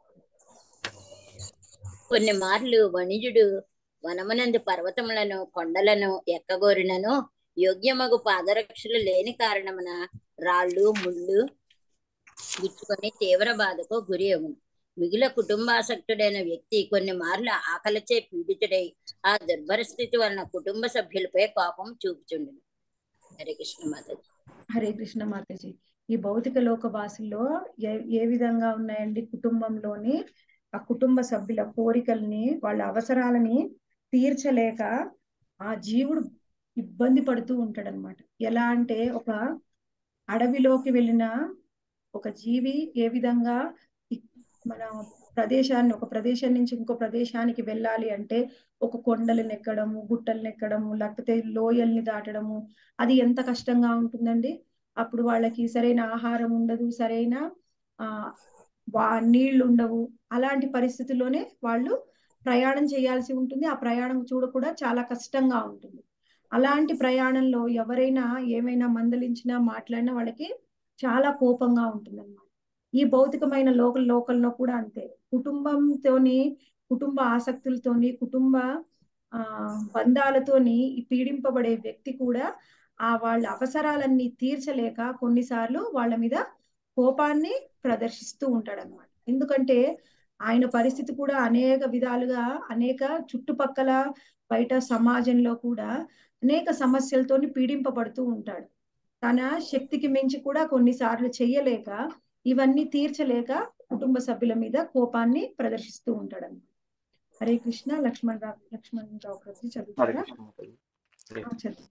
కొన్ని మార్లు వణిజుడు వనమునందు పర్వతములను కొండలను ఎక్కగోరినను యోగ్యమగు పాదరక్షలు లేని కారణమున రాళ్ళు ముళ్ళు గుచ్చుకొని తీవ్ర బాధకు గురి అగును మిగిలిన కుటుంబాసక్తుడైన వ్యక్తి కొన్ని మార్లు ఆకలిచే పీడితుడై ఆ దుర్భర స్థితి వలన కుటుంబ సభ్యులపై కోపం చూపుచుండును హరే కృష్ణ మాతాజీ హరే కృష్ణ మాతాజీ ఈ భౌతిక లోక వాసుల్లో ఏ ఏ విధంగా ఉన్నాయండి కుటుంబంలోని ఆ కుటుంబ సభ్యుల కోరికల్ని వాళ్ళ అవసరాలని తీర్చలేక ఆ జీవుడు ఇబ్బంది పడుతూ ఉంటాడనమాట ఎలా అంటే ఒక అడవిలోకి వెళ్ళిన ఒక జీవి ఏ విధంగా ఇ- మన ప్రదేశాన్ని ఒక ప్రదేశం నుంచి ఇంకో ప్రదేశానికి వెళ్ళాలి అంటే ఒక కొండలను ఎక్కడము గుట్టలను ఎక్కడము లేకపోతే లోయల్ని దాటడము అది ఎంత కష్టంగా ఉంటుందండి అప్పుడు వాళ్ళకి సరైన ఆహారం ఉండదు సరైన ఆ వా నీళ్లు ఉండవు అలాంటి పరిస్థితుల్లోనే వాళ్ళు ప్రయాణం చేయాల్సి ఉంటుంది ఆ ప్రయాణం చూడ కూడా చాలా కష్టంగా ఉంటుంది అలాంటి ప్రయాణంలో ఎవరైనా ఏమైనా మందలించినా మాట్లాడినా వాళ్ళకి చాలా కోపంగా ఉంటుందన్నమాట ఈ భౌతికమైన లోక లోకంలో కూడా అంతే కుటుంబంతోని కుటుంబ ఆసక్తులతోని కుటుంబ ఆ బంధాలతోని ఈ పీడింపబడే వ్యక్తి కూడా ఆ వాళ్ళ అవసరాలన్నీ తీర్చలేక కొన్నిసార్లు వాళ్ళ మీద కోపాన్ని ప్రదర్శిస్తూ ఉంటాడనమాట ఎందుకంటే ఆయన పరిస్థితి కూడా అనేక విధాలుగా అనేక చుట్టుపక్కల బయట సమాజంలో కూడా అనేక సమస్యలతోని పీడింపబడుతూ ఉంటాడు తన శక్తికి మించి కూడా కొన్నిసార్లు చెయ్యలేక ఇవన్నీ తీర్చలేక కుటుంబ సభ్యుల మీద కోపాన్ని ప్రదర్శిస్తూ ఉంటాడు అన్నమాట హరే కృష్ణ లక్ష్మణ్ రావు లక్ష్మణ్ రావు గారు హరే చదువుతారా కృష్ణ మాతాజీ. ఆ, చదువు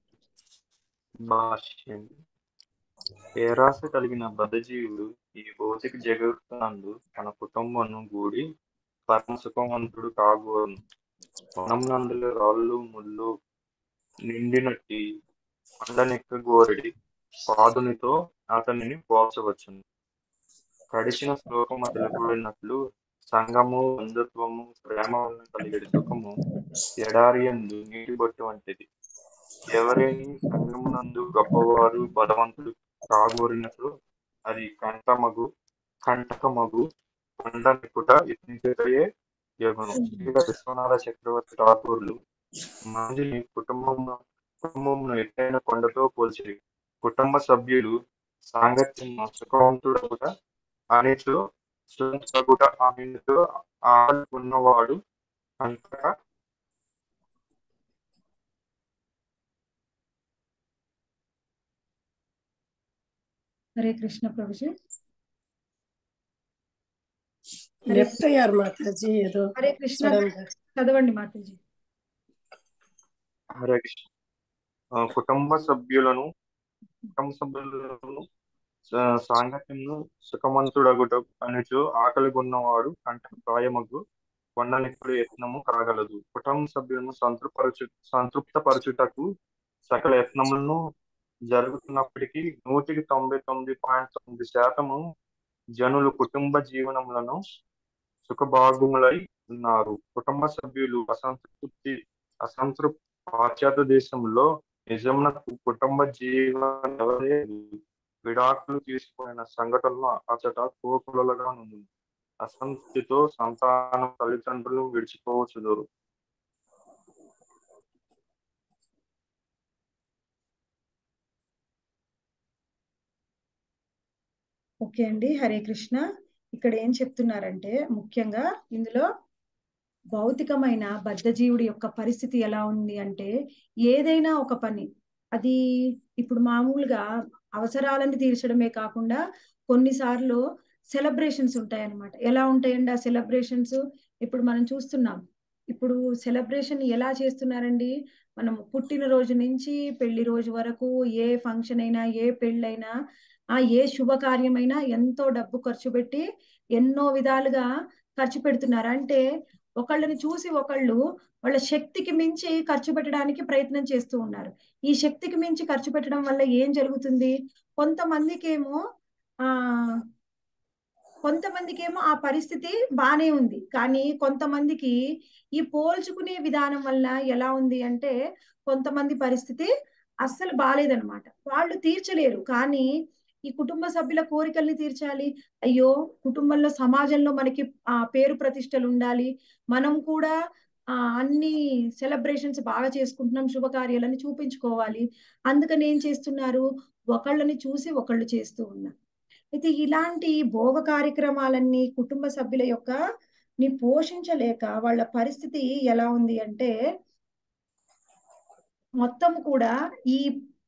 భాష్యం పేరాస కలిగిన బద్ధజీవుడు ఈ భౌతిక జగత్తునందు తన కుటుంబమును గూడి పరమ సుఖవంతుడు కాగోరును వనమునందుల రాళ్ళు ముళ్ళు నిండినట్టి కొండనెక్క గోరడి పాదునితో అతనిని పోల్చవచ్చును కడిచిన శ్లోకము తెలుపబడినట్లు సంగము బంధుత్వము ప్రేమ వలన కలిగేది సుఖము ఎడారియందు నీటి బొట్టు వంటిది ఎవరైనా సంగమునందు గొప్పవారు బలవంతులు కాగోరినట్లు అది కంటమగు కంటకమగు కొండ నిక్కుట యత్నించటయే యగును శ్రీల విశ్వనాథ చక్రవర్తి ఠాకూర్లు మందిని కుటుంబము కుటుంబమును ఎత్తైన కొండతో పోల్చిరి కుటుంబ సభ్యులు సాంగత్యం సుఖవంతుడగుట అనిచు సుఖగుట ఆయనతో ఆడుకున్నవాడు అంతటా హరే కృష్ణ ప్రభుజీ లెఫ్ట్ అయ్యారు మాతాజీ ఏదో హరే కృష్ణ సడన్ గా చదవండి మాతాజీ హరే కృష్ణ ఆ, కుటుంబ సభ్యులను కుటుంబ సభ్యులను సా- సాంగత్యమును సుఖమంతుడగుట అనుచు ఆకలి కొన్నవాడు కంట ప్రాయమగు కొండనిప్పుడు యత్నము కాగలదు కుటుంబ సభ్యులను సంతృపరచు సంతృప్తపరచుటకు సకల యత్నములను జరుగుతున్నప్పటికీ నూటికి తొంభై తొమ్మిది పాయింట్ తొమ్మిది శాతము జనులు కుటుంబ జీవనములను సుఖభాగములై ఉన్నారు కుటుంబ సభ్యులు అసంతృప్తి అసంతృప్తి పాశ్చాత్య దేశంలో నిజమున కుటుంబ జీవన ఎవరే విడాకులు తీసుకున్న సంఘటనలు అచట కోకులగా ఉంది అసంతృప్తితో సంతానం తల్లిదండ్రులు విడిచిపోవచ్చుదురు ఓకే అండి హరే కృష్ణ ఇక్కడ ఏం చెప్తున్నారంటే ముఖ్యంగా ఇందులో భౌతికమైన బద్ధజీవుడి యొక్క పరిస్థితి ఎలా ఉంది అంటే ఏదైనా ఒక పని అది ఇప్పుడు మామూలుగా అవసరాలను తీర్చడమే కాకుండా కొన్నిసార్లు సెలబ్రేషన్స్ ఉంటాయి అన్నమాట ఎలా ఉంటాయండి ఆ సెలబ్రేషన్స్ ఇప్పుడు మనం చూస్తున్నాం ఇప్పుడు సెలబ్రేషన్ ఎలా చేస్తున్నారండి మనం పుట్టినరోజు నుంచి పెళ్లి రోజు వరకు ఏ ఫంక్షన్ అయినా ఏ పెళ్ళైనా ఆ ఏ శుభకార్యమైనా ఎంతో డబ్బు ఖర్చు పెట్టి ఎన్నో విధాలుగా ఖర్చు పెడుతున్నారు అంటే ఒకళ్ళని చూసి ఒకళ్ళు వాళ్ళ శక్తికి మించి ఖర్చు పెట్టడానికి ప్రయత్నం చేస్తూ ఉన్నారు ఈ శక్తికి మించి ఖర్చు పెట్టడం వల్ల ఏం జరుగుతుంది కొంతమందికి ఏమో ఆ కొంతమందికి ఏమో ఆ పరిస్థితి బానే ఉంది కానీ కొంతమందికి ఈ పోల్చుకునే విధానం వల్ల ఎలా ఉంది అంటే కొంతమంది పరిస్థితి అస్సలు బాలేదన్నమాట వాళ్ళు తీర్చలేరు కానీ ఈ కుటుంబ సభ్యుల కోరికల్ని తీర్చాలి అయ్యో కుటుంబంలో సమాజంలో మనకి ఆ పేరు ప్రతిష్టలు ఉండాలి మనం కూడా ఆ అన్ని సెలబ్రేషన్స్ బాగా చేసుకుంటున్నాం శుభకార్యాలని చూపించుకోవాలి అందుకని ఏం చేస్తున్నారు ఒకళ్ళని చూసి ఒకళ్ళు చేస్తూ ఉన్నారు అయితే ఇలాంటి భోగ కార్యక్రమాలన్నీ కుటుంబ సభ్యుల యొక్క ని పోషించలేక వాళ్ళ పరిస్థితి ఎలా ఉంది అంటే మొత్తం కూడా ఈ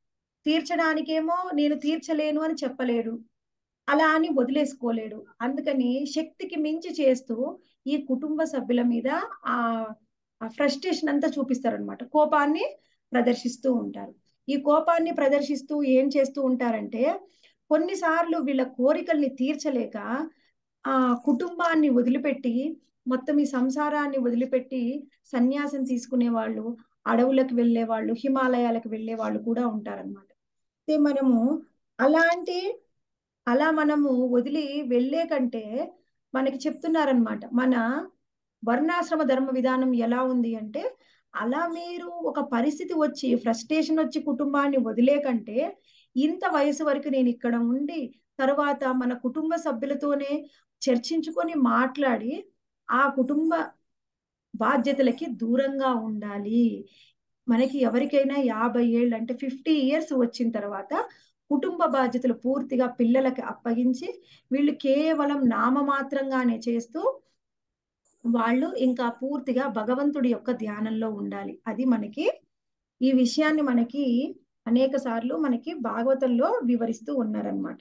తీర్చడానికేమో నేను తీర్చలేను అని చెప్పలేడు అలా అని వదిలేసుకోలేడు అందుకని శక్తికి మించి చేస్తూ ఈ కుటుంబ సభ్యుల మీద ఆ ఫ్రస్ట్రేషన్ అంతా చూపిస్తారనమాట కోపాన్ని ప్రదర్శిస్తూ ఉంటారు ఈ కోపాన్ని ప్రదర్శిస్తూ ఏం చేస్తూ ఉంటారంటే కొన్నిసార్లు వీళ్ళ కోరికల్ని తీర్చలేక ఆ కుటుంబాన్ని వదిలిపెట్టి మొత్తం ఈ సంసారాన్ని వదిలిపెట్టి సన్యాసం తీసుకునే వాళ్ళు అడవులకు వెళ్ళే వాళ్ళు హిమాలయాలకు వెళ్ళే వాళ్ళు కూడా ఉంటారన్నమాట అయితే మనము అలాంటి అలా మనము వదిలి వెళ్ళే కంటే మనకి చెప్తున్నారనమాట మన వర్ణాశ్రమ ధర్మ విధానం ఎలా ఉంది అంటే అలా మీరు ఒక పరిస్థితి వచ్చి ఫ్రస్ట్రేషన్ వచ్చి కుటుంబాన్ని వదిలే కంటే ఇంత వయసు వరకు నేను ఇక్కడ ఉండి తర్వాత మన కుటుంబ సభ్యులతోనే చర్చించుకొని మాట్లాడి ఆ కుటుంబ బాధ్యతలకి దూరంగా ఉండాలి మనకి ఎవరికైనా యాభై ఏళ్ళు అంటే ఫిఫ్టీ ఇయర్స్ వచ్చిన తర్వాత కుటుంబ బాధ్యతలు పూర్తిగా పిల్లలకి అప్పగించి వీళ్ళు కేవలం నామమాత్రంగానే చేస్తూ వాళ్ళు ఇంకా పూర్తిగా భగవంతుడి యొక్క ధ్యానంలో ఉండాలి అది మనకి ఈ విషయాన్ని మనకి అనేక సార్లు మనకి భాగవతంలో వివరిస్తూ ఉన్నారనమాట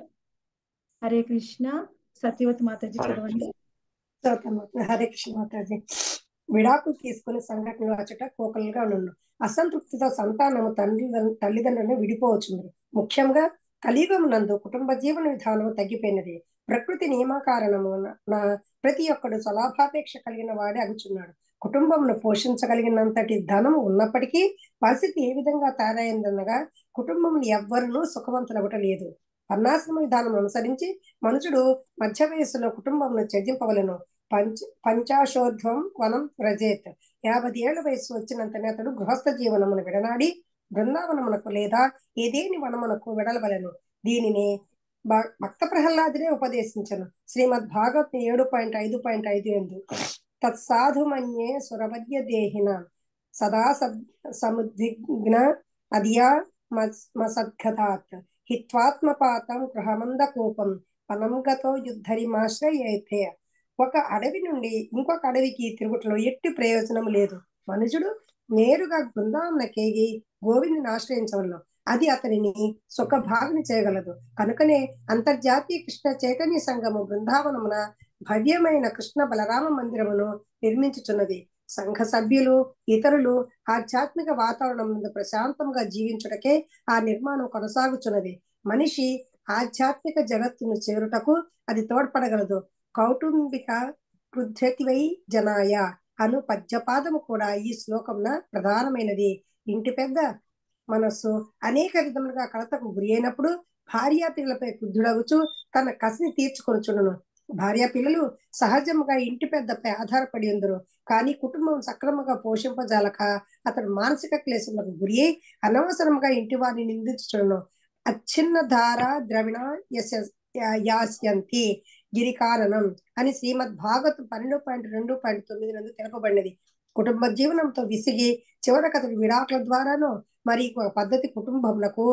హరే కృష్ణ సత్యవతి మాతాజీ హరే చదవండి చదువుతాను హరే కృష్ణ మాతాజీ విడాకులు తీసుకుని సంఘటనలు వచ్చట కోకలుగా నుండు అసంతృప్తితో సంతానము తండ్రి తల్లిదండ్రులను విడిపోవచ్చుంది ముఖ్యంగా కలియుగమునందు కుటుంబ జీవన విధానము తగ్గిపోయినది ప్రకృతి నియమకారణము నా ప్రతి ఒక్కడు స్వలాభాపేక్ష కలిగిన వాడే అగుచున్నాడు కుటుంబమును పోషించగలిగినంతటి ధనము ఉన్నప్పటికీ పరిస్థితి ఏ విధంగా తయారైందనగా కుటుంబమును ఎవ్వరూ సుఖవంతులగట లేదు వర్ణాశ్రమ విధానం అనుసరించి మనుషుడు మధ్య వయస్సులో కుటుంబమును త్యజింపవలను పంచ పంచాశోధ్వం వనం వ్రజేత్ యాభై ఏళ్ల వయస్సు వచ్చినంతనే అతడు గృహస్థ జీవనమును విడనాడి బృందావనమునకు లేదా ఏదేని వనమునకు వెడలవలను దీనిని భ- భక్త ప్రహ్లాదునే ఉపదేశించను శ్రీమద్ భాగవత్ ఏడు పాయింట్ ఐదు పాయింట్ ఐదు ఎందు తత్సాధుమన్యే సురవద్య దేహిన సదా సద్ సముద్విగ్న అదియా మస్- మసద్గతాత్ హిత్వాత్మపాతం గృహమంద కోపం పనంగతో యుద్ధరిమాశ్రయేతే ఒక అడవి నుండి ఇంకొక అడవికి తిరుగుటలో ఎట్టి ప్రయోజనం లేదు మనుషుడు నేరుగా బృందావనకేగి గోవిందుని ఆశ్రయించవలను అది అతనిని సుఖభాగిని చేయగలదు కనుకనే అంతర్జాతీయ కృష్ణ చైతన్య సంఘము బృందావనమున భవ్యమైన కృష్ణ బలరామ మందిరమును నిర్మించుచున్నది సంఘ సభ్యులు ఇతరులు ఆధ్యాత్మిక వాతావరణం ముందు ప్రశాంతంగా జీవించుటకే ఆ నిర్మాణం కొనసాగుచున్నది మనిషి ఆధ్యాత్మిక జగత్తును చేరుటకు అది తోడ్పడగలదు కౌటుంబిక పృథ్వతివై జనాయ అను పద్యపాదము కూడా ఈ శ్లోకంన ప్రధానమైనది ఇంటి పెద్ద మనస్సు అనేక విధములుగా కలతకు గురి అయినప్పుడు భార్యా పిల్లలపై క్రుద్ధుడగుచు తన కసిని తీర్చుకొనుచుండును భార్యా పిల్లలు సహజముగా ఇంటి పెద్దపై ఆధారపడి ఉందరు కానీ కుటుంబం సక్రమంగా పోషింపజాలక అతడు మానసిక క్లేశములకు గురి అయి అనవసరంగా ఇంటి వారిని నిందించుచుండును అచ్ఛిన్న ధార ద్రవిణ యశ- యా- యాస్యంతి గిరికారణం అని శ్రీమద్ భాగవతం పన్నెండు పాయింట్ రెండు పాయింట్ తొమ్మిది నందు తెలుపబడినది కుటుంబ జీవనంతో విసిగి చివరికి అతడు విడాకుల ద్వారాను మరి ఒక పద్ధతి కుటుంబములకు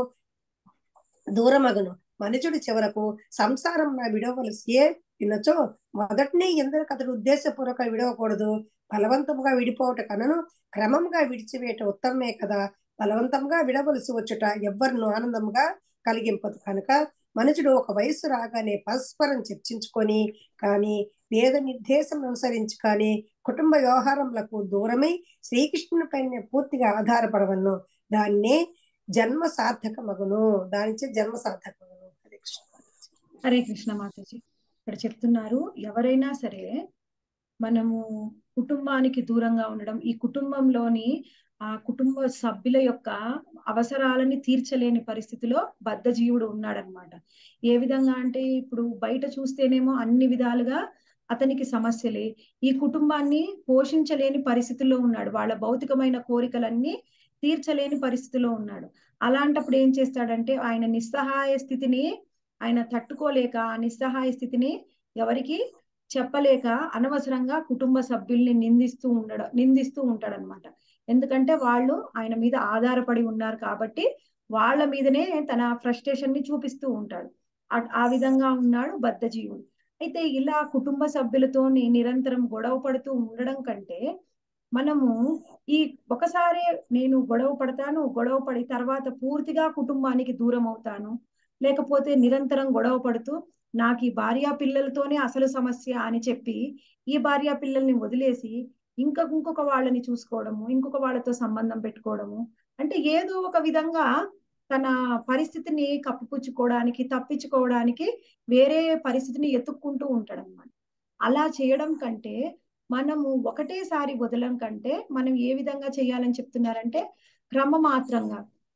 దూరమగను మనుషుడు చివరకు సంసారం నా విడవలసియే వినచో మొదటినే ఎందుకు అతడు ఉద్దేశపూర్వక విడవకూడదు బలవంతంగా విడిపోవట కనను క్రమంగా విడిచివేయట ఉత్తమమే కదా బలవంతంగా విడవలసి వచ్చుట ఎవ్వరిను ఆనందంగా కలిగింపదు కనుక మనుషుడు ఒక వయస్సు రాగానే పరస్పరం చర్చించుకొని కానీ వేద నిర్దేశం అనుసరించి కానీ కుటుంబ వ్యవహారములకు దూరమై శ్రీకృష్ణుని పైన పూర్తిగా ఆధారపడవలను దాన్నే జన్మ సార్థకమగును దానిచే జన్మ సార్థకమగును హరే కృష్ణ హరే కృష్ణ మాతాజీ ఇక్కడ చెప్తున్నారు ఎవరైనా సరే మనము కుటుంబానికి దూరంగా ఉండడం ఈ కుటుంబంలోని ఆ కుటుంబ సభ్యుల యొక్క అవసరాలని తీర్చలేని పరిస్థితిలో బద్ధ జీవుడు ఉన్నాడనమాట ఏ విధంగా అంటే ఇప్పుడు బయట చూస్తేనేమో అన్ని విధాలుగా అతనికి సమస్యలే ఈ కుటుంబాన్ని పోషించలేని పరిస్థితిలో ఉన్నాడు వాళ్ళ భౌతికమైన కోరికలన్నీ తీర్చలేని పరిస్థితిలో ఉన్నాడు అలాంటప్పుడు ఏం చేస్తాడంటే ఆయన నిస్సహాయ స్థితిని ఆయన తట్టుకోలేక ఆ నిస్సహాయ స్థితిని ఎవరికి చెప్పలేక అనవసరంగా కుటుంబ సభ్యుల్ని నిందిస్తూ ఉండడం నిందిస్తూ ఉంటాడనమాట ఎందుకంటే వాళ్ళు ఆయన మీద ఆధారపడి ఉన్నారు కాబట్టి వాళ్ళ మీదనే తన ఫ్రస్ట్రేషన్ ని చూపిస్తూ ఉంటాడు ఆ- ఆ విధంగా ఉన్నాడు బద్ధజీవుడు అయితే ఇలా కుటుంబ సభ్యులతో నిరంతరం గొడవ పడుతూ ఉండడం కంటే మనము ఈ ఒకసారి నేను గొడవ పడతాను గొడవ పడి తర్వాత పూర్తిగా కుటుంబానికి దూరం అవుతాను లేకపోతే నిరంతరం గొడవ పడుతూ నాకు ఈ భార్యా పిల్లలతోనే అసలు సమస్య అని చెప్పి ఈ భార్యా పిల్లల్ని వదిలేసి ఇంకా ఇంకొక వాళ్ళని చూసుకోవడము ఇంకొక వాళ్ళతో సంబంధం పెట్టుకోవడము అంటే ఏదో ఒక విధంగా తన పరిస్థితిని కప్పిపుచ్చుకోవడానికి తప్పించుకోవడానికి వేరే పరిస్థితిని ఎత్తుక్కుంటూ ఉంటాడు అనమాట అలా చేయడం కంటే మనము ఒకటేసారి వదలం కంటే మనం ఏ విధంగా చేయాలని చెప్తున్నారంటే క్రమమాత్రంగా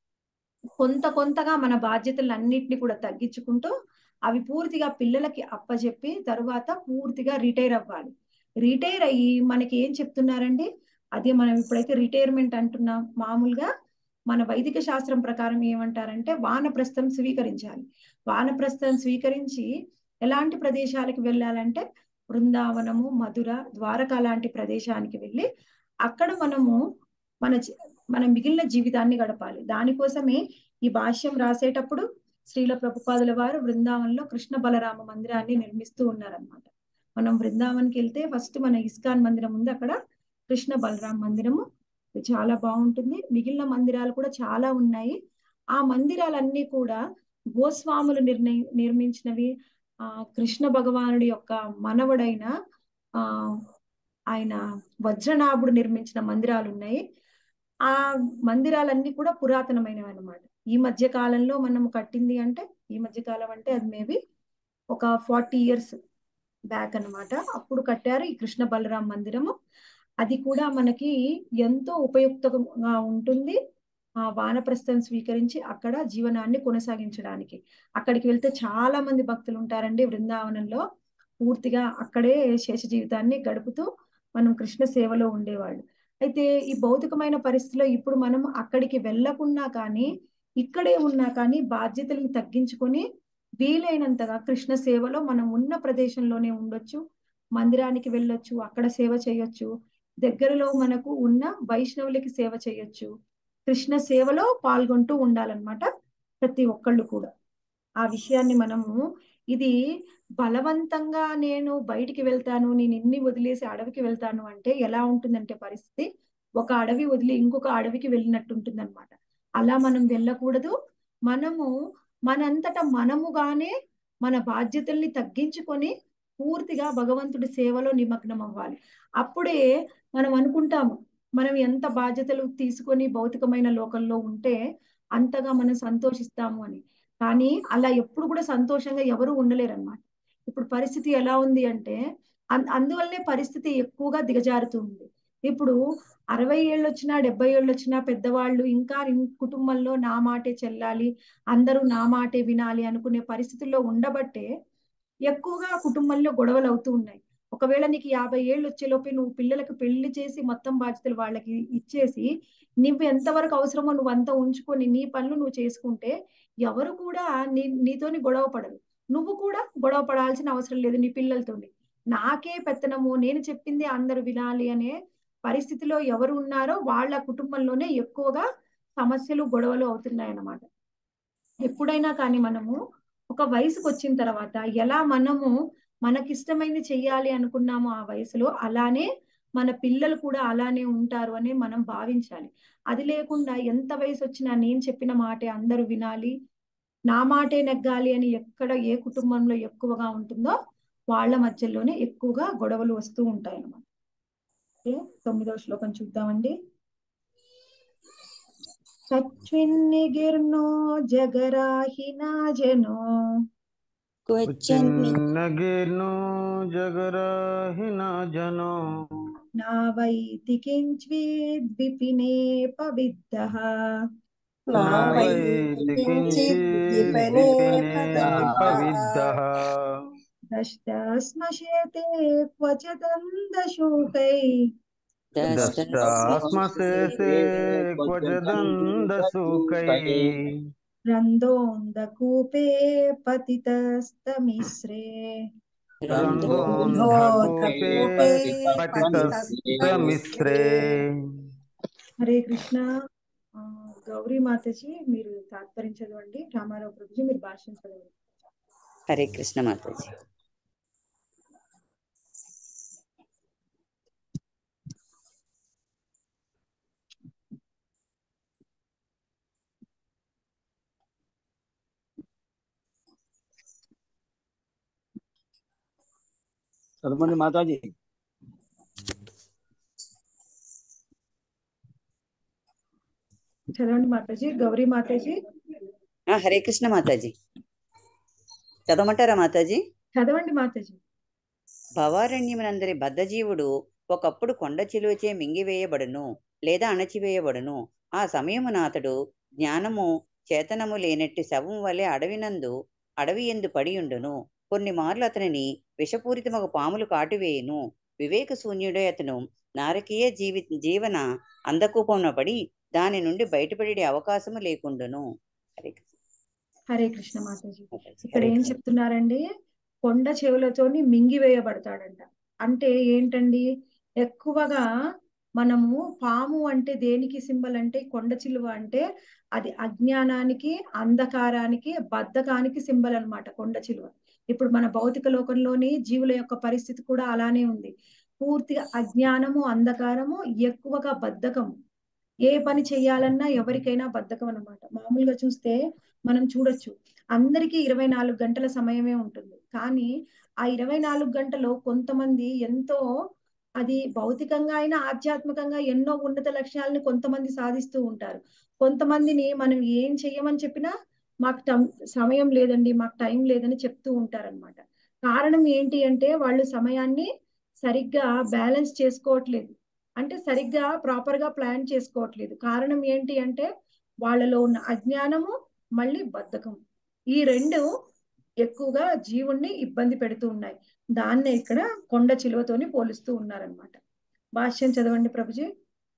కొంత కొంతగా మన బాధ్యతలన్నిటిని కూడా తగ్గించుకుంటూ అవి పూర్తిగా పిల్లలకి అప్పచెప్పి తరువాత పూర్తిగా రిటైర్ అవ్వాలి రిటైర్ అయ్యి మనకి ఏం చెప్తున్నారండి అదే మనం ఇప్పుడైతే రిటైర్మెంట్ అంటున్నాం మామూలుగా మన వైదిక శాస్త్రం ప్రకారం ఏమంటారంటే వానప్రస్థం స్వీకరించాలి వానప్రస్థం స్వీకరించి ఎలాంటి ప్రదేశాలకు వెళ్ళాలంటే బృందావనము మధుర ద్వారకా లాంటి ప్రదేశానికి వెళ్ళి అక్కడ మనము మన జీ- మన మిగిలిన జీవితాన్ని గడపాలి దానికోసమే ఈ భాష్యం రాసేటప్పుడు శ్రీల ప్రభుపాదుల వారు బృందావనంలో కృష్ణ బలరామ మందిరాన్ని నిర్మిస్తూ ఉన్నారనమాట మనం బృందావన్కి వెళ్తే ఫస్ట్ మన ఇస్కాన్ మందిరం ఉంది అక్కడ కృష్ణ బలరామ మందిరము ఇది చాలా బాగుంటుంది మిగిలిన మందిరాలు కూడా చాలా ఉన్నాయి ఆ మందిరాలన్నీ కూడా గోస్వాములు నిర్ణయి నిర్మించినవి ఆ కృష్ణ భగవానుడి యొక్క మనవడైన ఆ ఆయన వజ్రనాభుడు నిర్మించిన మందిరాలు ఉన్నాయి ఆ మందిరాలన్నీ కూడా పురాతనమైనవి అన్నమాట ఈ మధ్య కాలంలో మనం కట్టింది అంటే ఈ మధ్య కాలం అంటే అది మేబీ ఒక ఫార్టీ ఇయర్స్ బ్యాక్ అన్నమాట అప్పుడు కట్టారు ఈ కృష్ణ బలరాం మందిరము అది కూడా మనకి ఎంతో ఉపయుక్తంగా ఉంటుంది ఆ వానప్రస్థం స్వీకరించి అక్కడ జీవనాన్ని కొనసాగించడానికి అక్కడికి వెళ్తే చాలా మంది భక్తులు ఉంటారండి బృందావనంలో పూర్తిగా అక్కడే శేష జీవితాన్ని గడుపుతూ మనం కృష్ణ సేవలో ఉండేవాళ్ళు అయితే ఈ భౌతికమైన పరిస్థితిలో ఇప్పుడు మనం అక్కడికి వెళ్ళకున్నా కానీ ఇక్కడే ఉన్నా కానీ బాధ్యతల్ని తగ్గించుకొని వీలైనంతగా కృష్ణ సేవలో మనం ఉన్న ప్రదేశంలోనే ఉండొచ్చు మందిరానికి వెళ్ళొచ్చు అక్కడ సేవ చేయొచ్చు దగ్గరలో మనకు ఉన్న వైష్ణవులకి సేవ చేయొచ్చు కృష్ణ సేవలో పాల్గొంటూ ఉండాలన్నమాట ప్రతి ఒక్కళ్ళు కూడా ఆ విషయాన్ని మనము ఇది బలవంతంగా నేను బయటికి వెళ్తాను నేను ఇన్ని వదిలేసి అడవికి వెళ్తాను అంటే ఎలా ఉంటుందంటే పరిస్థితి ఒక అడవి వదిలి ఇంకొక అడవికి వెళ్ళినట్టు ఉంటుంది అనమాట అలా మనం వెళ్ళకూడదు మనము మనంతట మనముగానే మన బాధ్యతల్ని తగ్గించుకొని పూర్తిగా భగవంతుడి సేవలో నిమగ్నం అవ్వాలి అప్పుడే మనం అనుకుంటాము మనం ఎంత బాధ్యతలు తీసుకొని భౌతికమైన లోకంలో ఉంటే అంతగా మనం సంతోషిస్తాము అని కానీ అలా ఎప్పుడు కూడా సంతోషంగా ఎవరు ఉండలేరన్నమాట ఇప్పుడు పరిస్థితి ఎలా ఉంది అంటే అం- అందువల్లనే పరిస్థితి ఎక్కువగా దిగజారుతుంది ఇప్పుడు అరవై ఏళ్ళు వచ్చినా డెబ్బై ఏళ్ళు వచ్చినా పెద్దవాళ్ళు ఇంకా ఇన్- కుటుంబంలో నా మాటే చెల్లాలి అందరూ నా మాటే వినాలి అనుకునే పరిస్థితుల్లో ఉండబట్టే ఎక్కువగా కుటుంబంలో గొడవలు అవుతూ ఉన్నాయి ఒకవేళ నీకు యాభై ఏళ్ళు వచ్చేలోపే నువ్వు పిల్లలకు పెళ్లి చేసి మొత్తం బాధ్యతలు వాళ్ళకి ఇచ్చేసి నువ్వు ఎంతవరకు అవసరమో నువ్వు అంతా ఉంచుకొని నీ పనులు నువ్వు చేసుకుంటే ఎవరు కూడా నీ నీతోని గొడవ పడరు నువ్వు కూడా గొడవ పడాల్సిన అవసరం లేదు నీ పిల్లలతోని నాకే పెత్తనము నేను చెప్పింది అందరూ వినాలి అనే పరిస్థితిలో ఎవరు ఉన్నారో వాళ్ళ కుటుంబంలోనే ఎక్కువగా సమస్యలు గొడవలు అవుతున్నాయి అన్నమాట ఎప్పుడైనా కానీ మనము ఒక వయసుకు వచ్చిన తర్వాత ఎలా మనము మనకిష్టమైంది చెయ్యాలి అనుకున్నామో ఆ వయసులో అలానే మన పిల్లలు కూడా అలానే ఉంటారు అని మనం భావించాలి అది లేకుండా ఎంత వయసు వచ్చినా నేను చెప్పిన మాటే అందరూ వినాలి నా మాటే నెగ్గాలి అని ఎక్కడ ఏ కుటుంబంలో ఎక్కువగా ఉంటుందో వాళ్ళ మధ్యలోనే ఎక్కువగా గొడవలు వస్తూ ఉంటాయి అన్నమాట ఓకే తొమ్మిదవ శ్లోకం చూద్దామండి సత్విన్నిగిర్నో జగరాహినా జనో ఉచ్చిన్నగిర్నో జగరాహినా జనో నావైతి కించిద్ విపినే పవిద్దః నావైతి కించిద్ విపినే పవిద్దః దష్టస్మశేతే క్వచదందశూకై దష్టాస్మశేషే క్వచదందసుకై రందోందకూపే పతితస్తమిశ్రే రంధోంధకూపే పతితస్తమిశ్రే హరే కృష్ణ ఆ, గౌరీ మాతాజీ మీరు తాత్పర్యం చదవండి రామారావు ప్రభుజీ మీరు భాష్యం చదవండి హరే కృష్ణ మాతాజీ చదవండి మాతాజీ చదవండి మాతాజీ గౌరీ మాతాజీ ఆ, హరే కృష్ణ మాతాజీ చదవమంటారా మాతాజీ చదవండి మాతాజీ భవారణ్యమునందరి బద్ధజీవుడు ఒకప్పుడు కొండ చిలువచే మింగివేయబడును లేదా అణచివేయబడును ఆ సమయమున అతడు జ్ఞానము చేతనము లేనట్టి శవం వలె అడవినందు అడవి ఎందు పడియుండును కొన్ని మార్లు అతనిని విషపూరితమగు పాములు కాటివేయును వివేక శూన్యుడే అతను నారకీయ జీవి జీవన అందకూపమున పడి దాని నుండి బయటపడే అవకాశము లేకుండును హరే కృష్ణ. హరే కృష్ణ మాతాజీ మాతాజీ, ఇక్కడ హరే ఏం కృష్ణ. చెప్తున్నారండి కొండ చెవులతోని మింగివేయబడతాడంట అంటే ఏంటండి ఎక్కువగా మనము పాము అంటే దేనికి సింబల్ అంటే కొండ చిలువ అంటే అది అజ్ఞానానికి అంధకారానికి బద్ధకానికి సింబల్ అన్నమాట కొండ చిలువ ఇప్పుడు మన భౌతిక లోకంలోని జీవుల యొక్క పరిస్థితి కూడా అలానే ఉంది పూర్తిగా అజ్ఞానము అంధకారము ఎక్కువగా బద్ధకము ఏ పని చేయాలన్నా ఎవరికైనా బద్ధకం అన్నమాట మామూలుగా చూస్తే మనం చూడొచ్చు అందరికీ ఇరవై నాలుగు గంటల సమయమే ఉంటుంది కానీ ఆ ఇరవై నాలుగు గంటలో కొంతమంది ఎంతో అది భౌతికంగా అయినా ఆధ్యాత్మికంగా ఎన్నో ఉన్నత లక్ష్యాలను కొంతమంది సాధిస్తూ ఉంటారు కొంతమందిని మనం ఏం చెయ్యమని చెప్పినా మాకు టం- సమయం లేదండి మాకు టైం లేదని చెప్తూ ఉంటారన్నమాట కారణం ఏంటి అంటే వాళ్ళు సమయాన్ని సరిగ్గా బ్యాలెన్స్ చేసుకోవట్లేదు అంటే సరిగ్గా ప్రాపర్ గా ప్లాన్ చేసుకోవట్లేదు కారణం ఏంటి అంటే వాళ్ళలో ఉన్న అజ్ఞానము మళ్ళీ బద్ధకం ఈ రెండు ఎక్కువగా జీవుణ్ణి ఇబ్బంది పెడుతూ ఉన్నాయి దాన్నే ఇక్కడ కొండ చిలువతోని పోలుస్తూ ఉన్నారనమాట భాష్యం చదవండి ప్రభుజీ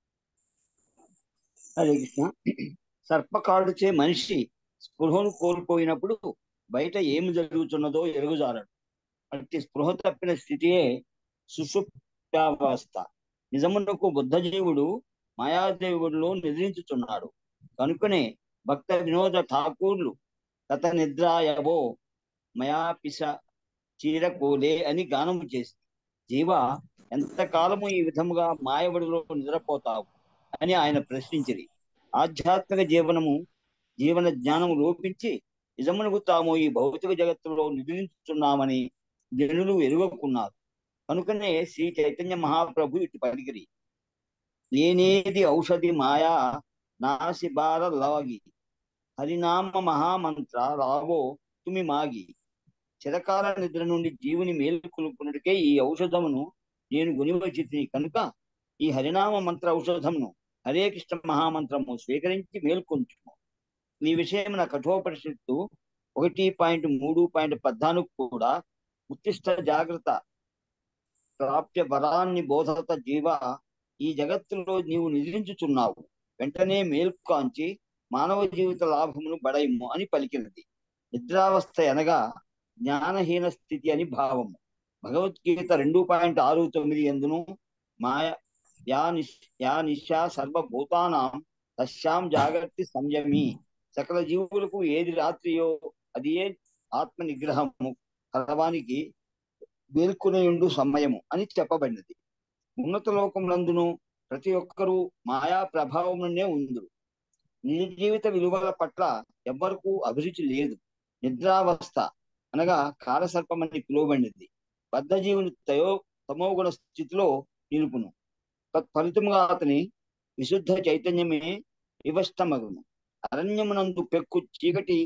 హరే కృష్ణ సర్పకాడుచే మనిషి స్పృహను కోల్పోయినప్పుడు బయట ఏమి జరుగుతున్నదో ఎరుగుజారడు అట్టి స్పృహ తప్పిన స్థితియే సుషుప్తావస్థ నిజమునకు బుద్ధజీవుడు మాయాదేవుడిలో నిద్రించుచున్నాడు కనుకనే భక్త వినోద ఠాకూర్లు గత నిద్రాయవో మయా పిస చీరకోలే అని గానము చేసి జీవ ఎంతకాలము ఈ విధముగా మాయవడిలో నిద్రపోతావు అని ఆయన ప్రశ్నించిరి ఆధ్యాత్మిక జీవనము జీవన జ్ఞానము లోపించి నిజమునకు తాము ఈ భౌతిక జగత్తులో నిద్రించుతున్నామని జనులు ఎరుగకున్నారు కనుకనే శ్రీ చైతన్య మహాప్రభు ఇటు పలికిరి లేనేది ఔషధి మాయా నాసి బార లాగి హరినామ మహామంత్ర రావో తుమి మాగి చిరకాల నిద్ర నుండి జీవుని మేలుకొలుపునటికే ఈ ఔషధమును నేను గునివచితిని కనుక ఈ హరినామ మంత్ర ఔషధమును హరే కృష్ణ మహామంత్రము స్వీకరించి మేల్కొంచుము ఈ విషయం నా కఠోపనిషత్తు ఒకటి పాయింట్ మూడు పాయింట్ పద్నాలుగు కూడా ఉత్తిష్ట జాగ్రత్త ప్రాప్య వరాన్ని బోధత జీవ ఈ జగత్తులో నీవు నిద్రించుచున్నావు వెంటనే మేల్కాంచి మానవ జీవిత లాభమును బడయము అని పలికినది నిద్రావస్థ అనగా జ్ఞానహీన స్థితి అని భావము భగవద్గీత రెండు పాయింట్ ఆరు తొమ్మిది ఎందును మాయ యా నిశ్ యా నిశా సర్వభూతానాం తస్యాం జాగ్రత్త సంయమి సకల జీవులకు ఏది రాత్రియో అది ఏ ఆత్మ నిగ్రహము కలవానికి మేల్కొనేయుండు సమయము అని చెప్పబడినది ఉన్నత లోకములందును ప్రతి ఒక్కరూ మాయా ప్రభావమునే ఉందురు నిజ జీవిత విలువల పట్ల ఎవ్వరకు అభిరుచి లేదు నిద్రావస్థ అనగా కాలసర్పమని పిలువబడినది బద్ధజీవుని తయో తమోగుణ స్థితిలో నిలుపును తత్ఫలితముగా అతని విశుద్ధ చైతన్యమే వివష్టమగును అరణ్యమునందు పెక్కు చీకటి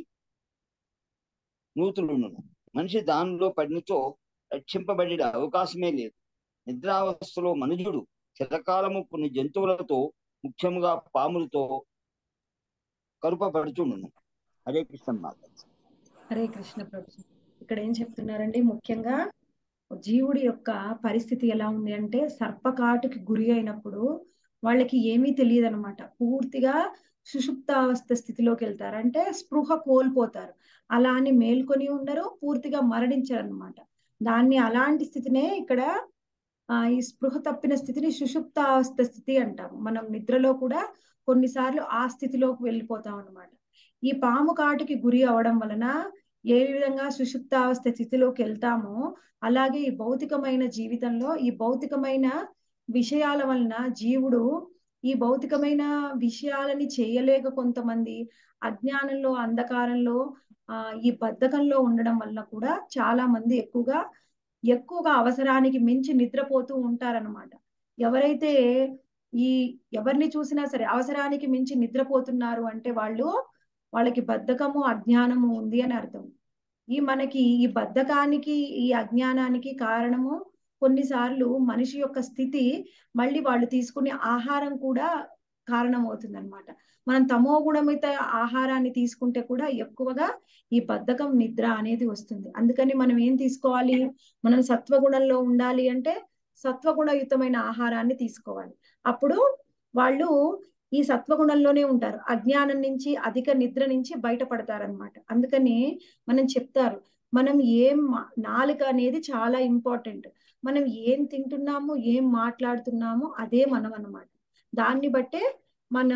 నూతులును మనిషి దానిలో పడినచో రక్షింపబడే అవకాశమే లేదు నిద్రావస్థలో మనుజుడు చిరకాలము కొన్ని జంతువులతో ముఖ్యముగా పాములతో కరుపబడుచుండును హరే కృష్ణ మాత హరే కృష్ణ ప్రభు ఇక్కడ ఏం చెప్తున్నారండి ముఖ్యంగా జీవుడి యొక్క పరిస్థితి ఎలా ఉంది అంటే సర్పకాటుకి గురి అయినప్పుడు వాళ్ళకి ఏమీ తెలియదు అనమాట పూర్తిగా సుషుప్తావస్థ స్థితిలోకి వెళ్తారు అంటే స్పృహ కోల్పోతారు అలా అని మేల్కొని ఉండరు పూర్తిగా మరణించరు అనమాట దాన్ని అలాంటి స్థితినే ఇక్కడ ఆ ఈ స్పృహ తప్పిన స్థితిని సుషుప్తావస్థ స్థితి అంటాము మనం నిద్రలో కూడా కొన్నిసార్లు ఆ స్థితిలోకి వెళ్ళిపోతాం అనమాట ఈ పాము కాటుకి గురి అవడం వలన ఏ విధంగా సుషుప్తావస్థ స్థితిలోకి వెళ్తామో అలాగే ఈ భౌతికమైన జీవితంలో ఈ భౌతికమైన విషయాల వలన జీవుడు ఈ భౌతికమైన విషయాలని చేయలేక కొంతమంది అజ్ఞానంలో అంధకారంలో ఆ ఈ బద్ధకంలో ఉండడం వల్ల కూడా చాలా మంది ఎక్కువగా ఎక్కువగా అవసరానికి మించి నిద్రపోతూ ఉంటారన్నమాట ఎవరైతే ఈ ఎవరిని చూసినా సరే అవసరానికి మించి నిద్రపోతున్నారు అంటే వాళ్ళు వాళ్ళకి బద్ధకము అజ్ఞానము ఉంది అని అర్థం ఈ మనకి ఈ బద్ధకానికి ఈ అజ్ఞానానికి కారణము కొన్నిసార్లు మనిషి యొక్క స్థితి మళ్ళీ వాళ్ళు తీసుకునే ఆహారం కూడా కారణమవుతుంది అనమాట మనం తమో గుణమిత ఆహారాన్ని తీసుకుంటే కూడా ఎక్కువగా ఈ బద్ధకం నిద్ర అనేది వస్తుంది అందుకని మనం ఏం తీసుకోవాలి మనం సత్వగుణంలో ఉండాలి అంటే సత్వగుణయుతమైన ఆహారాన్ని తీసుకోవాలి అప్పుడు వాళ్ళు ఈ సత్వగుణంలోనే ఉంటారు అజ్ఞానం నుంచి అధిక నిద్ర నుంచి బయటపడతారనమాట అందుకని మనం చెప్తారు మనం ఏం మా- నాలుక అనేది చాలా ఇంపార్టెంట్ మనం ఏం తింటున్నాము ఏం మాట్లాడుతున్నామో అదే మనం అన్నమాట దాన్ని బట్టే మన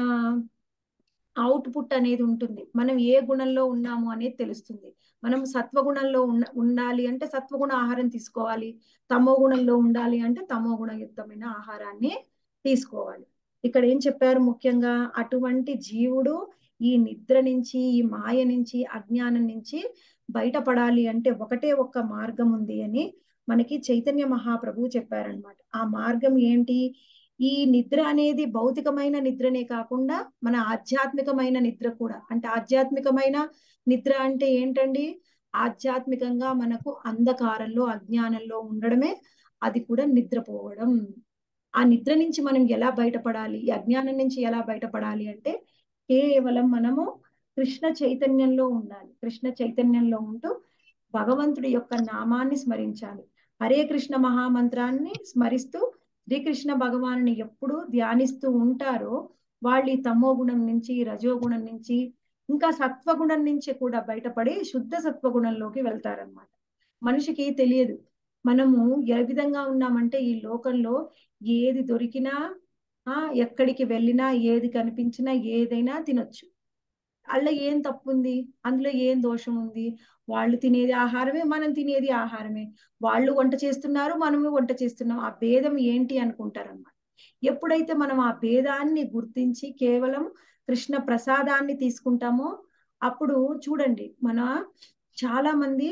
అవుట్పుట్ అనేది ఉంటుంది మనం ఏ గుణంలో ఉన్నాము అనేది తెలుస్తుంది మనం సత్వగుణంలో ఉన్న ఉండాలి అంటే సత్వగుణ ఆహారం తీసుకోవాలి తమో గుణంలో ఉండాలి అంటే తమో గుణయుక్తమైన ఆహారాన్ని తీసుకోవాలి ఇక్కడ ఏం చెప్పారు ముఖ్యంగా అటువంటి జీవుడు ఈ నిద్ర నుంచి ఈ మాయ నుంచి అజ్ఞానం నుంచి బయటపడాలి అంటే ఒకటే ఒక్క మార్గం ఉంది అని మనకి చైతన్య మహాప్రభువు చెప్పారనమాట ఆ మార్గం ఏంటి ఈ నిద్ర అనేది భౌతికమైన నిద్రనే కాకుండా మన ఆధ్యాత్మికమైన నిద్ర కూడా అంటే ఆధ్యాత్మికమైన నిద్ర అంటే ఏంటండి ఆధ్యాత్మికంగా మనకు అంధకారంలో అజ్ఞానంలో ఉండడమే అది కూడా నిద్రపోవడం ఆ నిద్ర నుంచి మనం ఎలా బయటపడాలి ఈ అజ్ఞానం నుంచి ఎలా బయటపడాలి అంటే కేవలం మనము కృష్ణ చైతన్యంలో ఉండాలి కృష్ణ చైతన్యంలో ఉంటూ భగవంతుడి యొక్క నామాన్ని స్మరించాలి హరే కృష్ణ మహామంత్రాన్ని స్మరిస్తూ శ్రీకృష్ణ భగవానుని ఎప్పుడు ధ్యానిస్తూ ఉంటారో వాళ్ళు ఈ తమో గుణం నుంచి రజోగుణం నుంచి ఇంకా సత్వగుణం నుంచి కూడా బయటపడి శుద్ధ సత్వగుణంలోకి వెళ్తారనమాట మనిషికి తెలియదు మనము ఏ విధంగా ఉన్నామంటే ఈ లోకంలో ఏది దొరికినా ఆ ఎక్కడికి వెళ్ళినా ఏది కనిపించినా ఏదైనా తినొచ్చు అల్ల ఏం తప్పు ఉంది అందులో ఏం దోషం ఉంది వాళ్ళు తినేది ఆహారమే మనం తినేది ఆహారమే వాళ్ళు వంట చేస్తున్నారు మనము వంట చేస్తున్నాం ఆ భేదం ఏంటి అనుకుంటారన్నమాట ఎప్పుడైతే మనం ఆ భేదాన్ని గుర్తించి కేవలం కృష్ణ ప్రసాదాన్ని తీసుకుంటామో అప్పుడు చూడండి మన చాలా మంది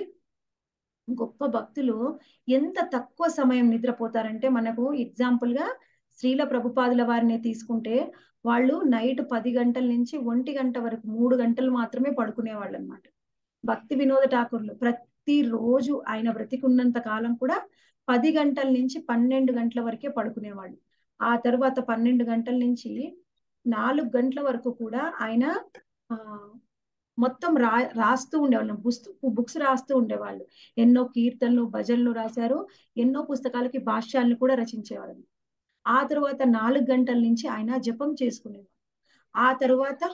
గొప్ప భక్తులు ఎంత తక్కువ సమయం నిద్రపోతారంటే మనకు ఎగ్జాంపుల్ గా శ్రీల ప్రభుపాదుల వారిని తీసుకుంటే వాళ్ళు నైట్ పది గంటల నుంచి ఒంటి గంట వరకు మూడు గంటలు మాత్రమే పడుకునేవాళ్ళు అనమాట భక్తి వినోద ఠాకూర్లు ప్రతి రోజు ఆయన బ్రతికున్నంత కాలం కూడా పది గంటల నుంచి పన్నెండు గంటల వరకే పడుకునేవాళ్ళు ఆ తర్వాత పన్నెండు గంటల నుంచి నాలుగు గంటల వరకు కూడా ఆయన ఆ మొత్తం రా రాస్తూ ఉండేవాళ్ళు బుక్స్ బుక్స్ రాస్తూ ఉండేవాళ్ళు ఎన్నో కీర్తనలు భజనలు రాశారు ఎన్నో పుస్తకాలకి భాష్యాలను కూడా రచించేవారు ఆ తర్వాత నాలుగు గంటల నుంచి ఆయన జపం చేసుకునేవారు ఆ తర్వాత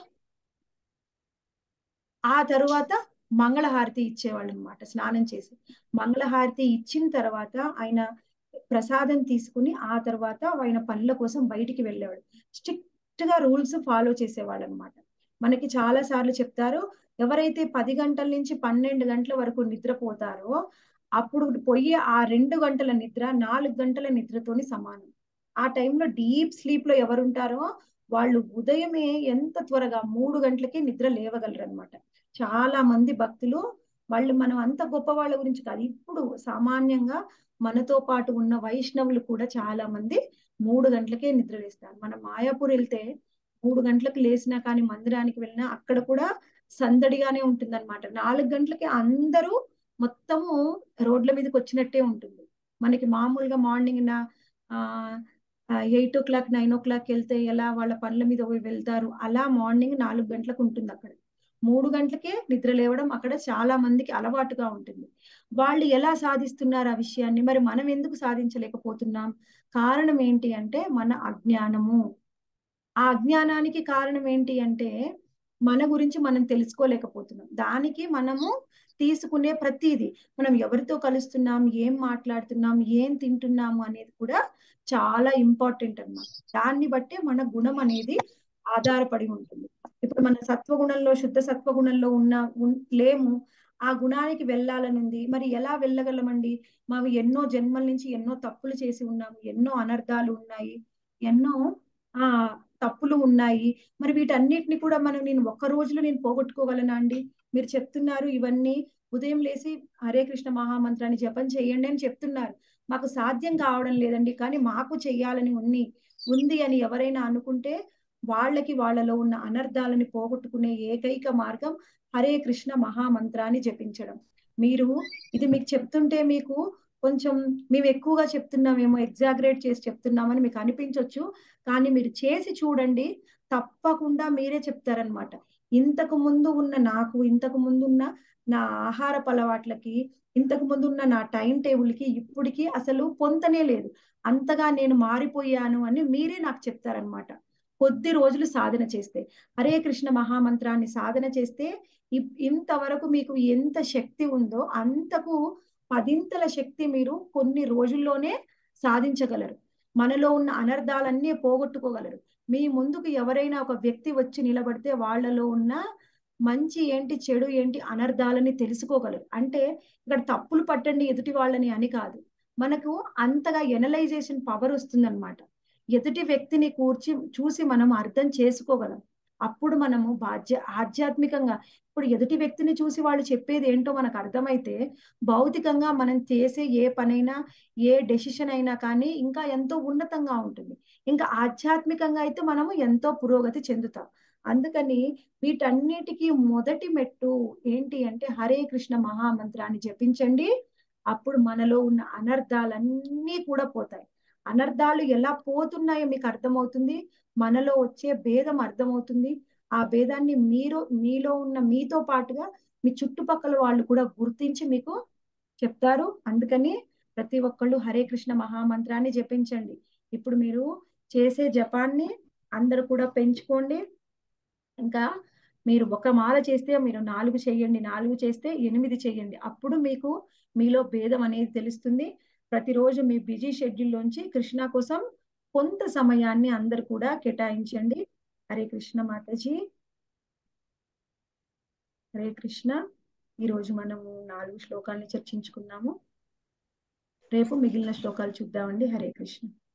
ఆ తరువాత మంగళహారతి ఇచ్చేవాళ్ళు అనమాట స్నానం చేసి మంగళహారతి ఇచ్చిన తర్వాత ఆయన ప్రసాదం తీసుకుని ఆ తర్వాత ఆయన పనుల కోసం బయటికి వెళ్ళేవాడు స్ట్రిక్ట్ గా రూల్స్ ఫాలో చేసేవాళ్ళు అనమాట మనకి చాలా సార్లు చెప్తారు ఎవరైతే పది గంటల నుంచి పన్నెండు గంటల వరకు నిద్రపోతారో అప్పుడు పోయే ఆ రెండు గంటల నిద్ర నాలుగు గంటల నిద్రతోని సమానం ఆ టైంలో డీప్ స్లీప్ లో ఎవరుంటారో వాళ్ళు ఉదయమే ఎంత త్వరగా మూడు గంటలకే నిద్ర లేవగలరు అనమాట చాలా మంది భక్తులు వాళ్ళు మనం అంత గొప్ప వాళ్ళ గురించి కాదు ఇప్పుడు సామాన్యంగా మనతో పాటు ఉన్న వైష్ణవులు కూడా చాలా మంది మూడు గంటలకే నిద్ర లేస్తారు మనం మాయాపూర్ వెళ్తే మూడు గంటలకు లేసినా కానీ మందిరానికి వెళ్ళినా అక్కడ కూడా సందడిగానే ఉంటుంది అనమాట నాలుగు గంటలకి అందరూ మొత్తము రోడ్ల మీదకి వచ్చినట్టే ఉంటుంది మనకి మామూలుగా మార్నింగ్ నా eight o'clock nine o'clock వెళ్తే ఎలా వాళ్ళ పనుల మీద పోయి వెళ్తారు అలా మార్నింగ్ నాలుగు గంటలకు ఉంటుంది అక్కడ మూడు గంటలకే నిద్ర లేవడం అక్కడ చాలా మందికి అలవాటుగా ఉంటుంది వాళ్ళు ఎలా సాధిస్తున్నారు ఆ విషయాన్ని మరి మనం ఎందుకు సాధించలేకపోతున్నాం కారణం ఏంటి అంటే మన అజ్ఞానము ఆ అజ్ఞానానికి కారణం ఏంటి అంటే మన గురించి మనం తెలుసుకోలేకపోతున్నాం దానికి మనము తీసుకునే ప్రతిదీ మనం ఎవరితో కలుస్తున్నాం ఏం మాట్లాడుతున్నాం ఏం తింటున్నాము అనేది కూడా చాలా ఇంపార్టెంట్ అన్నమాట దాన్ని బట్టే మన గుణం అనేది ఆధారపడి ఉంటుంది ఇప్పుడు మన సత్వగుణంలో శుద్ధ సత్వగుణంలో ఉన్న ఉన్- లేము ఆ గుణానికి వెళ్ళాలని ఉంది మరి ఎలా వెళ్ళగలమండి మావి ఎన్నో జన్మల నుంచి ఎన్నో తప్పులు చేసి ఉన్నాము ఎన్నో అనర్థాలు ఉన్నాయి ఎన్నో ఆ తప్పులు ఉన్నాయి మరి వీటన్నిటిని కూడా మనం నేను ఒక్క రోజులో నేను పోగొట్టుకోగలనా అండి మీరు చెప్తున్నారు ఇవన్నీ ఉదయం లేచి హరే కృష్ణ మహామంత్రాన్ని జపం చేయండి అని చెప్తున్నారు మాకు సాధ్యం కావడం లేదండి కానీ మాకు చెయ్యాలని ఉంది ఉంది అని ఎవరైనా అనుకుంటే వాళ్ళకి వాళ్ళలో ఉన్న అనర్థాలని పోగొట్టుకునే ఏకైక మార్గం హరే కృష్ణ మహామంత్రాన్ని జపించడం మీరు ఇది మీకు చెప్తుంటే మీకు కొంచెం మేము ఎక్కువగా చెప్తున్నామేమో ఎగ్జాగరేట్ చేసి చెప్తున్నామని మీకు అనిపించవచ్చు కానీ మీరు చేసి చూడండి తప్పకుండా మీరే చెప్తారనమాట ఇంతకు ముందు ఉన్న నాకు ఇంతకు ముందు ఉన్న నా ఆహారపు అలవాట్లకి ఇంతకు ముందు ఉన్న నా టైం టేబుల్కి ఇప్పటికి అసలు పొంతనే లేదు అంతగా నేను మారిపోయాను అని మీరే నాకు చెప్తారనమాట కొద్ది రోజులు సాధన చేస్తే హరే కృష్ణ మహామంత్రాన్ని సాధన చేస్తే ఇ- ఇంతవరకు మీకు ఎంత శక్తి ఉందో అంతకు పదింతల శక్తి మీరు కొన్ని రోజుల్లోనే సాధించగలరు మనలో ఉన్న అనర్థాలన్నీ పోగొట్టుకోగలరు మీ ముందుకు ఎవరైనా ఒక వ్యక్తి వచ్చి నిలబడితే వాళ్ళలో ఉన్న మంచి ఏంటి చెడు ఏంటి అనర్థాలని తెలుసుకోగలరు అంటే ఇక్కడ తప్పులు పట్టండి ఎదుటి వాళ్ళని అని కాదు మనకు అంతగా ఎనలైజేషన్ పవర్ వస్తుందన్నమాట ఎదుటి వ్యక్తిని కూర్చి చూసి మనం అర్థం చేసుకోగలం అప్పుడు మనము బాధ్య ఆధ్యాత్మికంగా ఇప్పుడు ఎదుటి వ్యక్తిని చూసి వాళ్ళు చెప్పేది ఏంటో మనకు అర్థమైతే భౌతికంగా మనం చేసే ఏ పనైనా ఏ డెసిషన్ అయినా కానీ ఇంకా ఎంతో ఉన్నతంగా ఉంటుంది ఇంకా ఆధ్యాత్మికంగా అయితే మనము ఎంతో పురోగతి చెందుతాం అందుకని వీటన్నిటికీ మొదటి మెట్టు ఏంటి అంటే హరే కృష్ణ మహామంత్రాన్ని జపించండి అప్పుడు మనలో ఉన్న అనర్థాలన్నీ కూడా పోతాయి అనర్థాలు ఎలా పోతున్నాయో మీకు అర్థమవుతుంది మనలో వచ్చే భేదం అర్థమవుతుంది ఆ భేదాన్ని మీరు మీలో ఉన్న మీతో పాటుగా మీ చుట్టుపక్కల వాళ్ళు కూడా గుర్తించి మీకు చెప్తారు అందుకని ప్రతి ఒక్కళ్ళు హరే కృష్ణ మహామంత్రాన్ని జపించండి ఇప్పుడు మీరు చేసే జపాన్ని అందరూ కూడా పెంచుకోండి ఇంకా మీరు ఒక మాల చేస్తే మీరు నాలుగు చేయండి నాలుగు చేస్తే ఎనిమిది చేయండి అప్పుడు మీకు మీలో భేదం అనేది తెలుస్తుంది ప్రతిరోజు మీ బిజీ షెడ్యూల్లోంచి కృష్ణ కోసం కొంత సమయాన్ని అందరు కూడా కేటాయించండి హరే కృష్ణ మాతాజీ హరే కృష్ణ ఈరోజు మనము నాలుగు శ్లోకాల్ని చర్చించుకున్నాము రేపు మిగిలిన శ్లోకాలు చూద్దామండి హరే కృష్ణ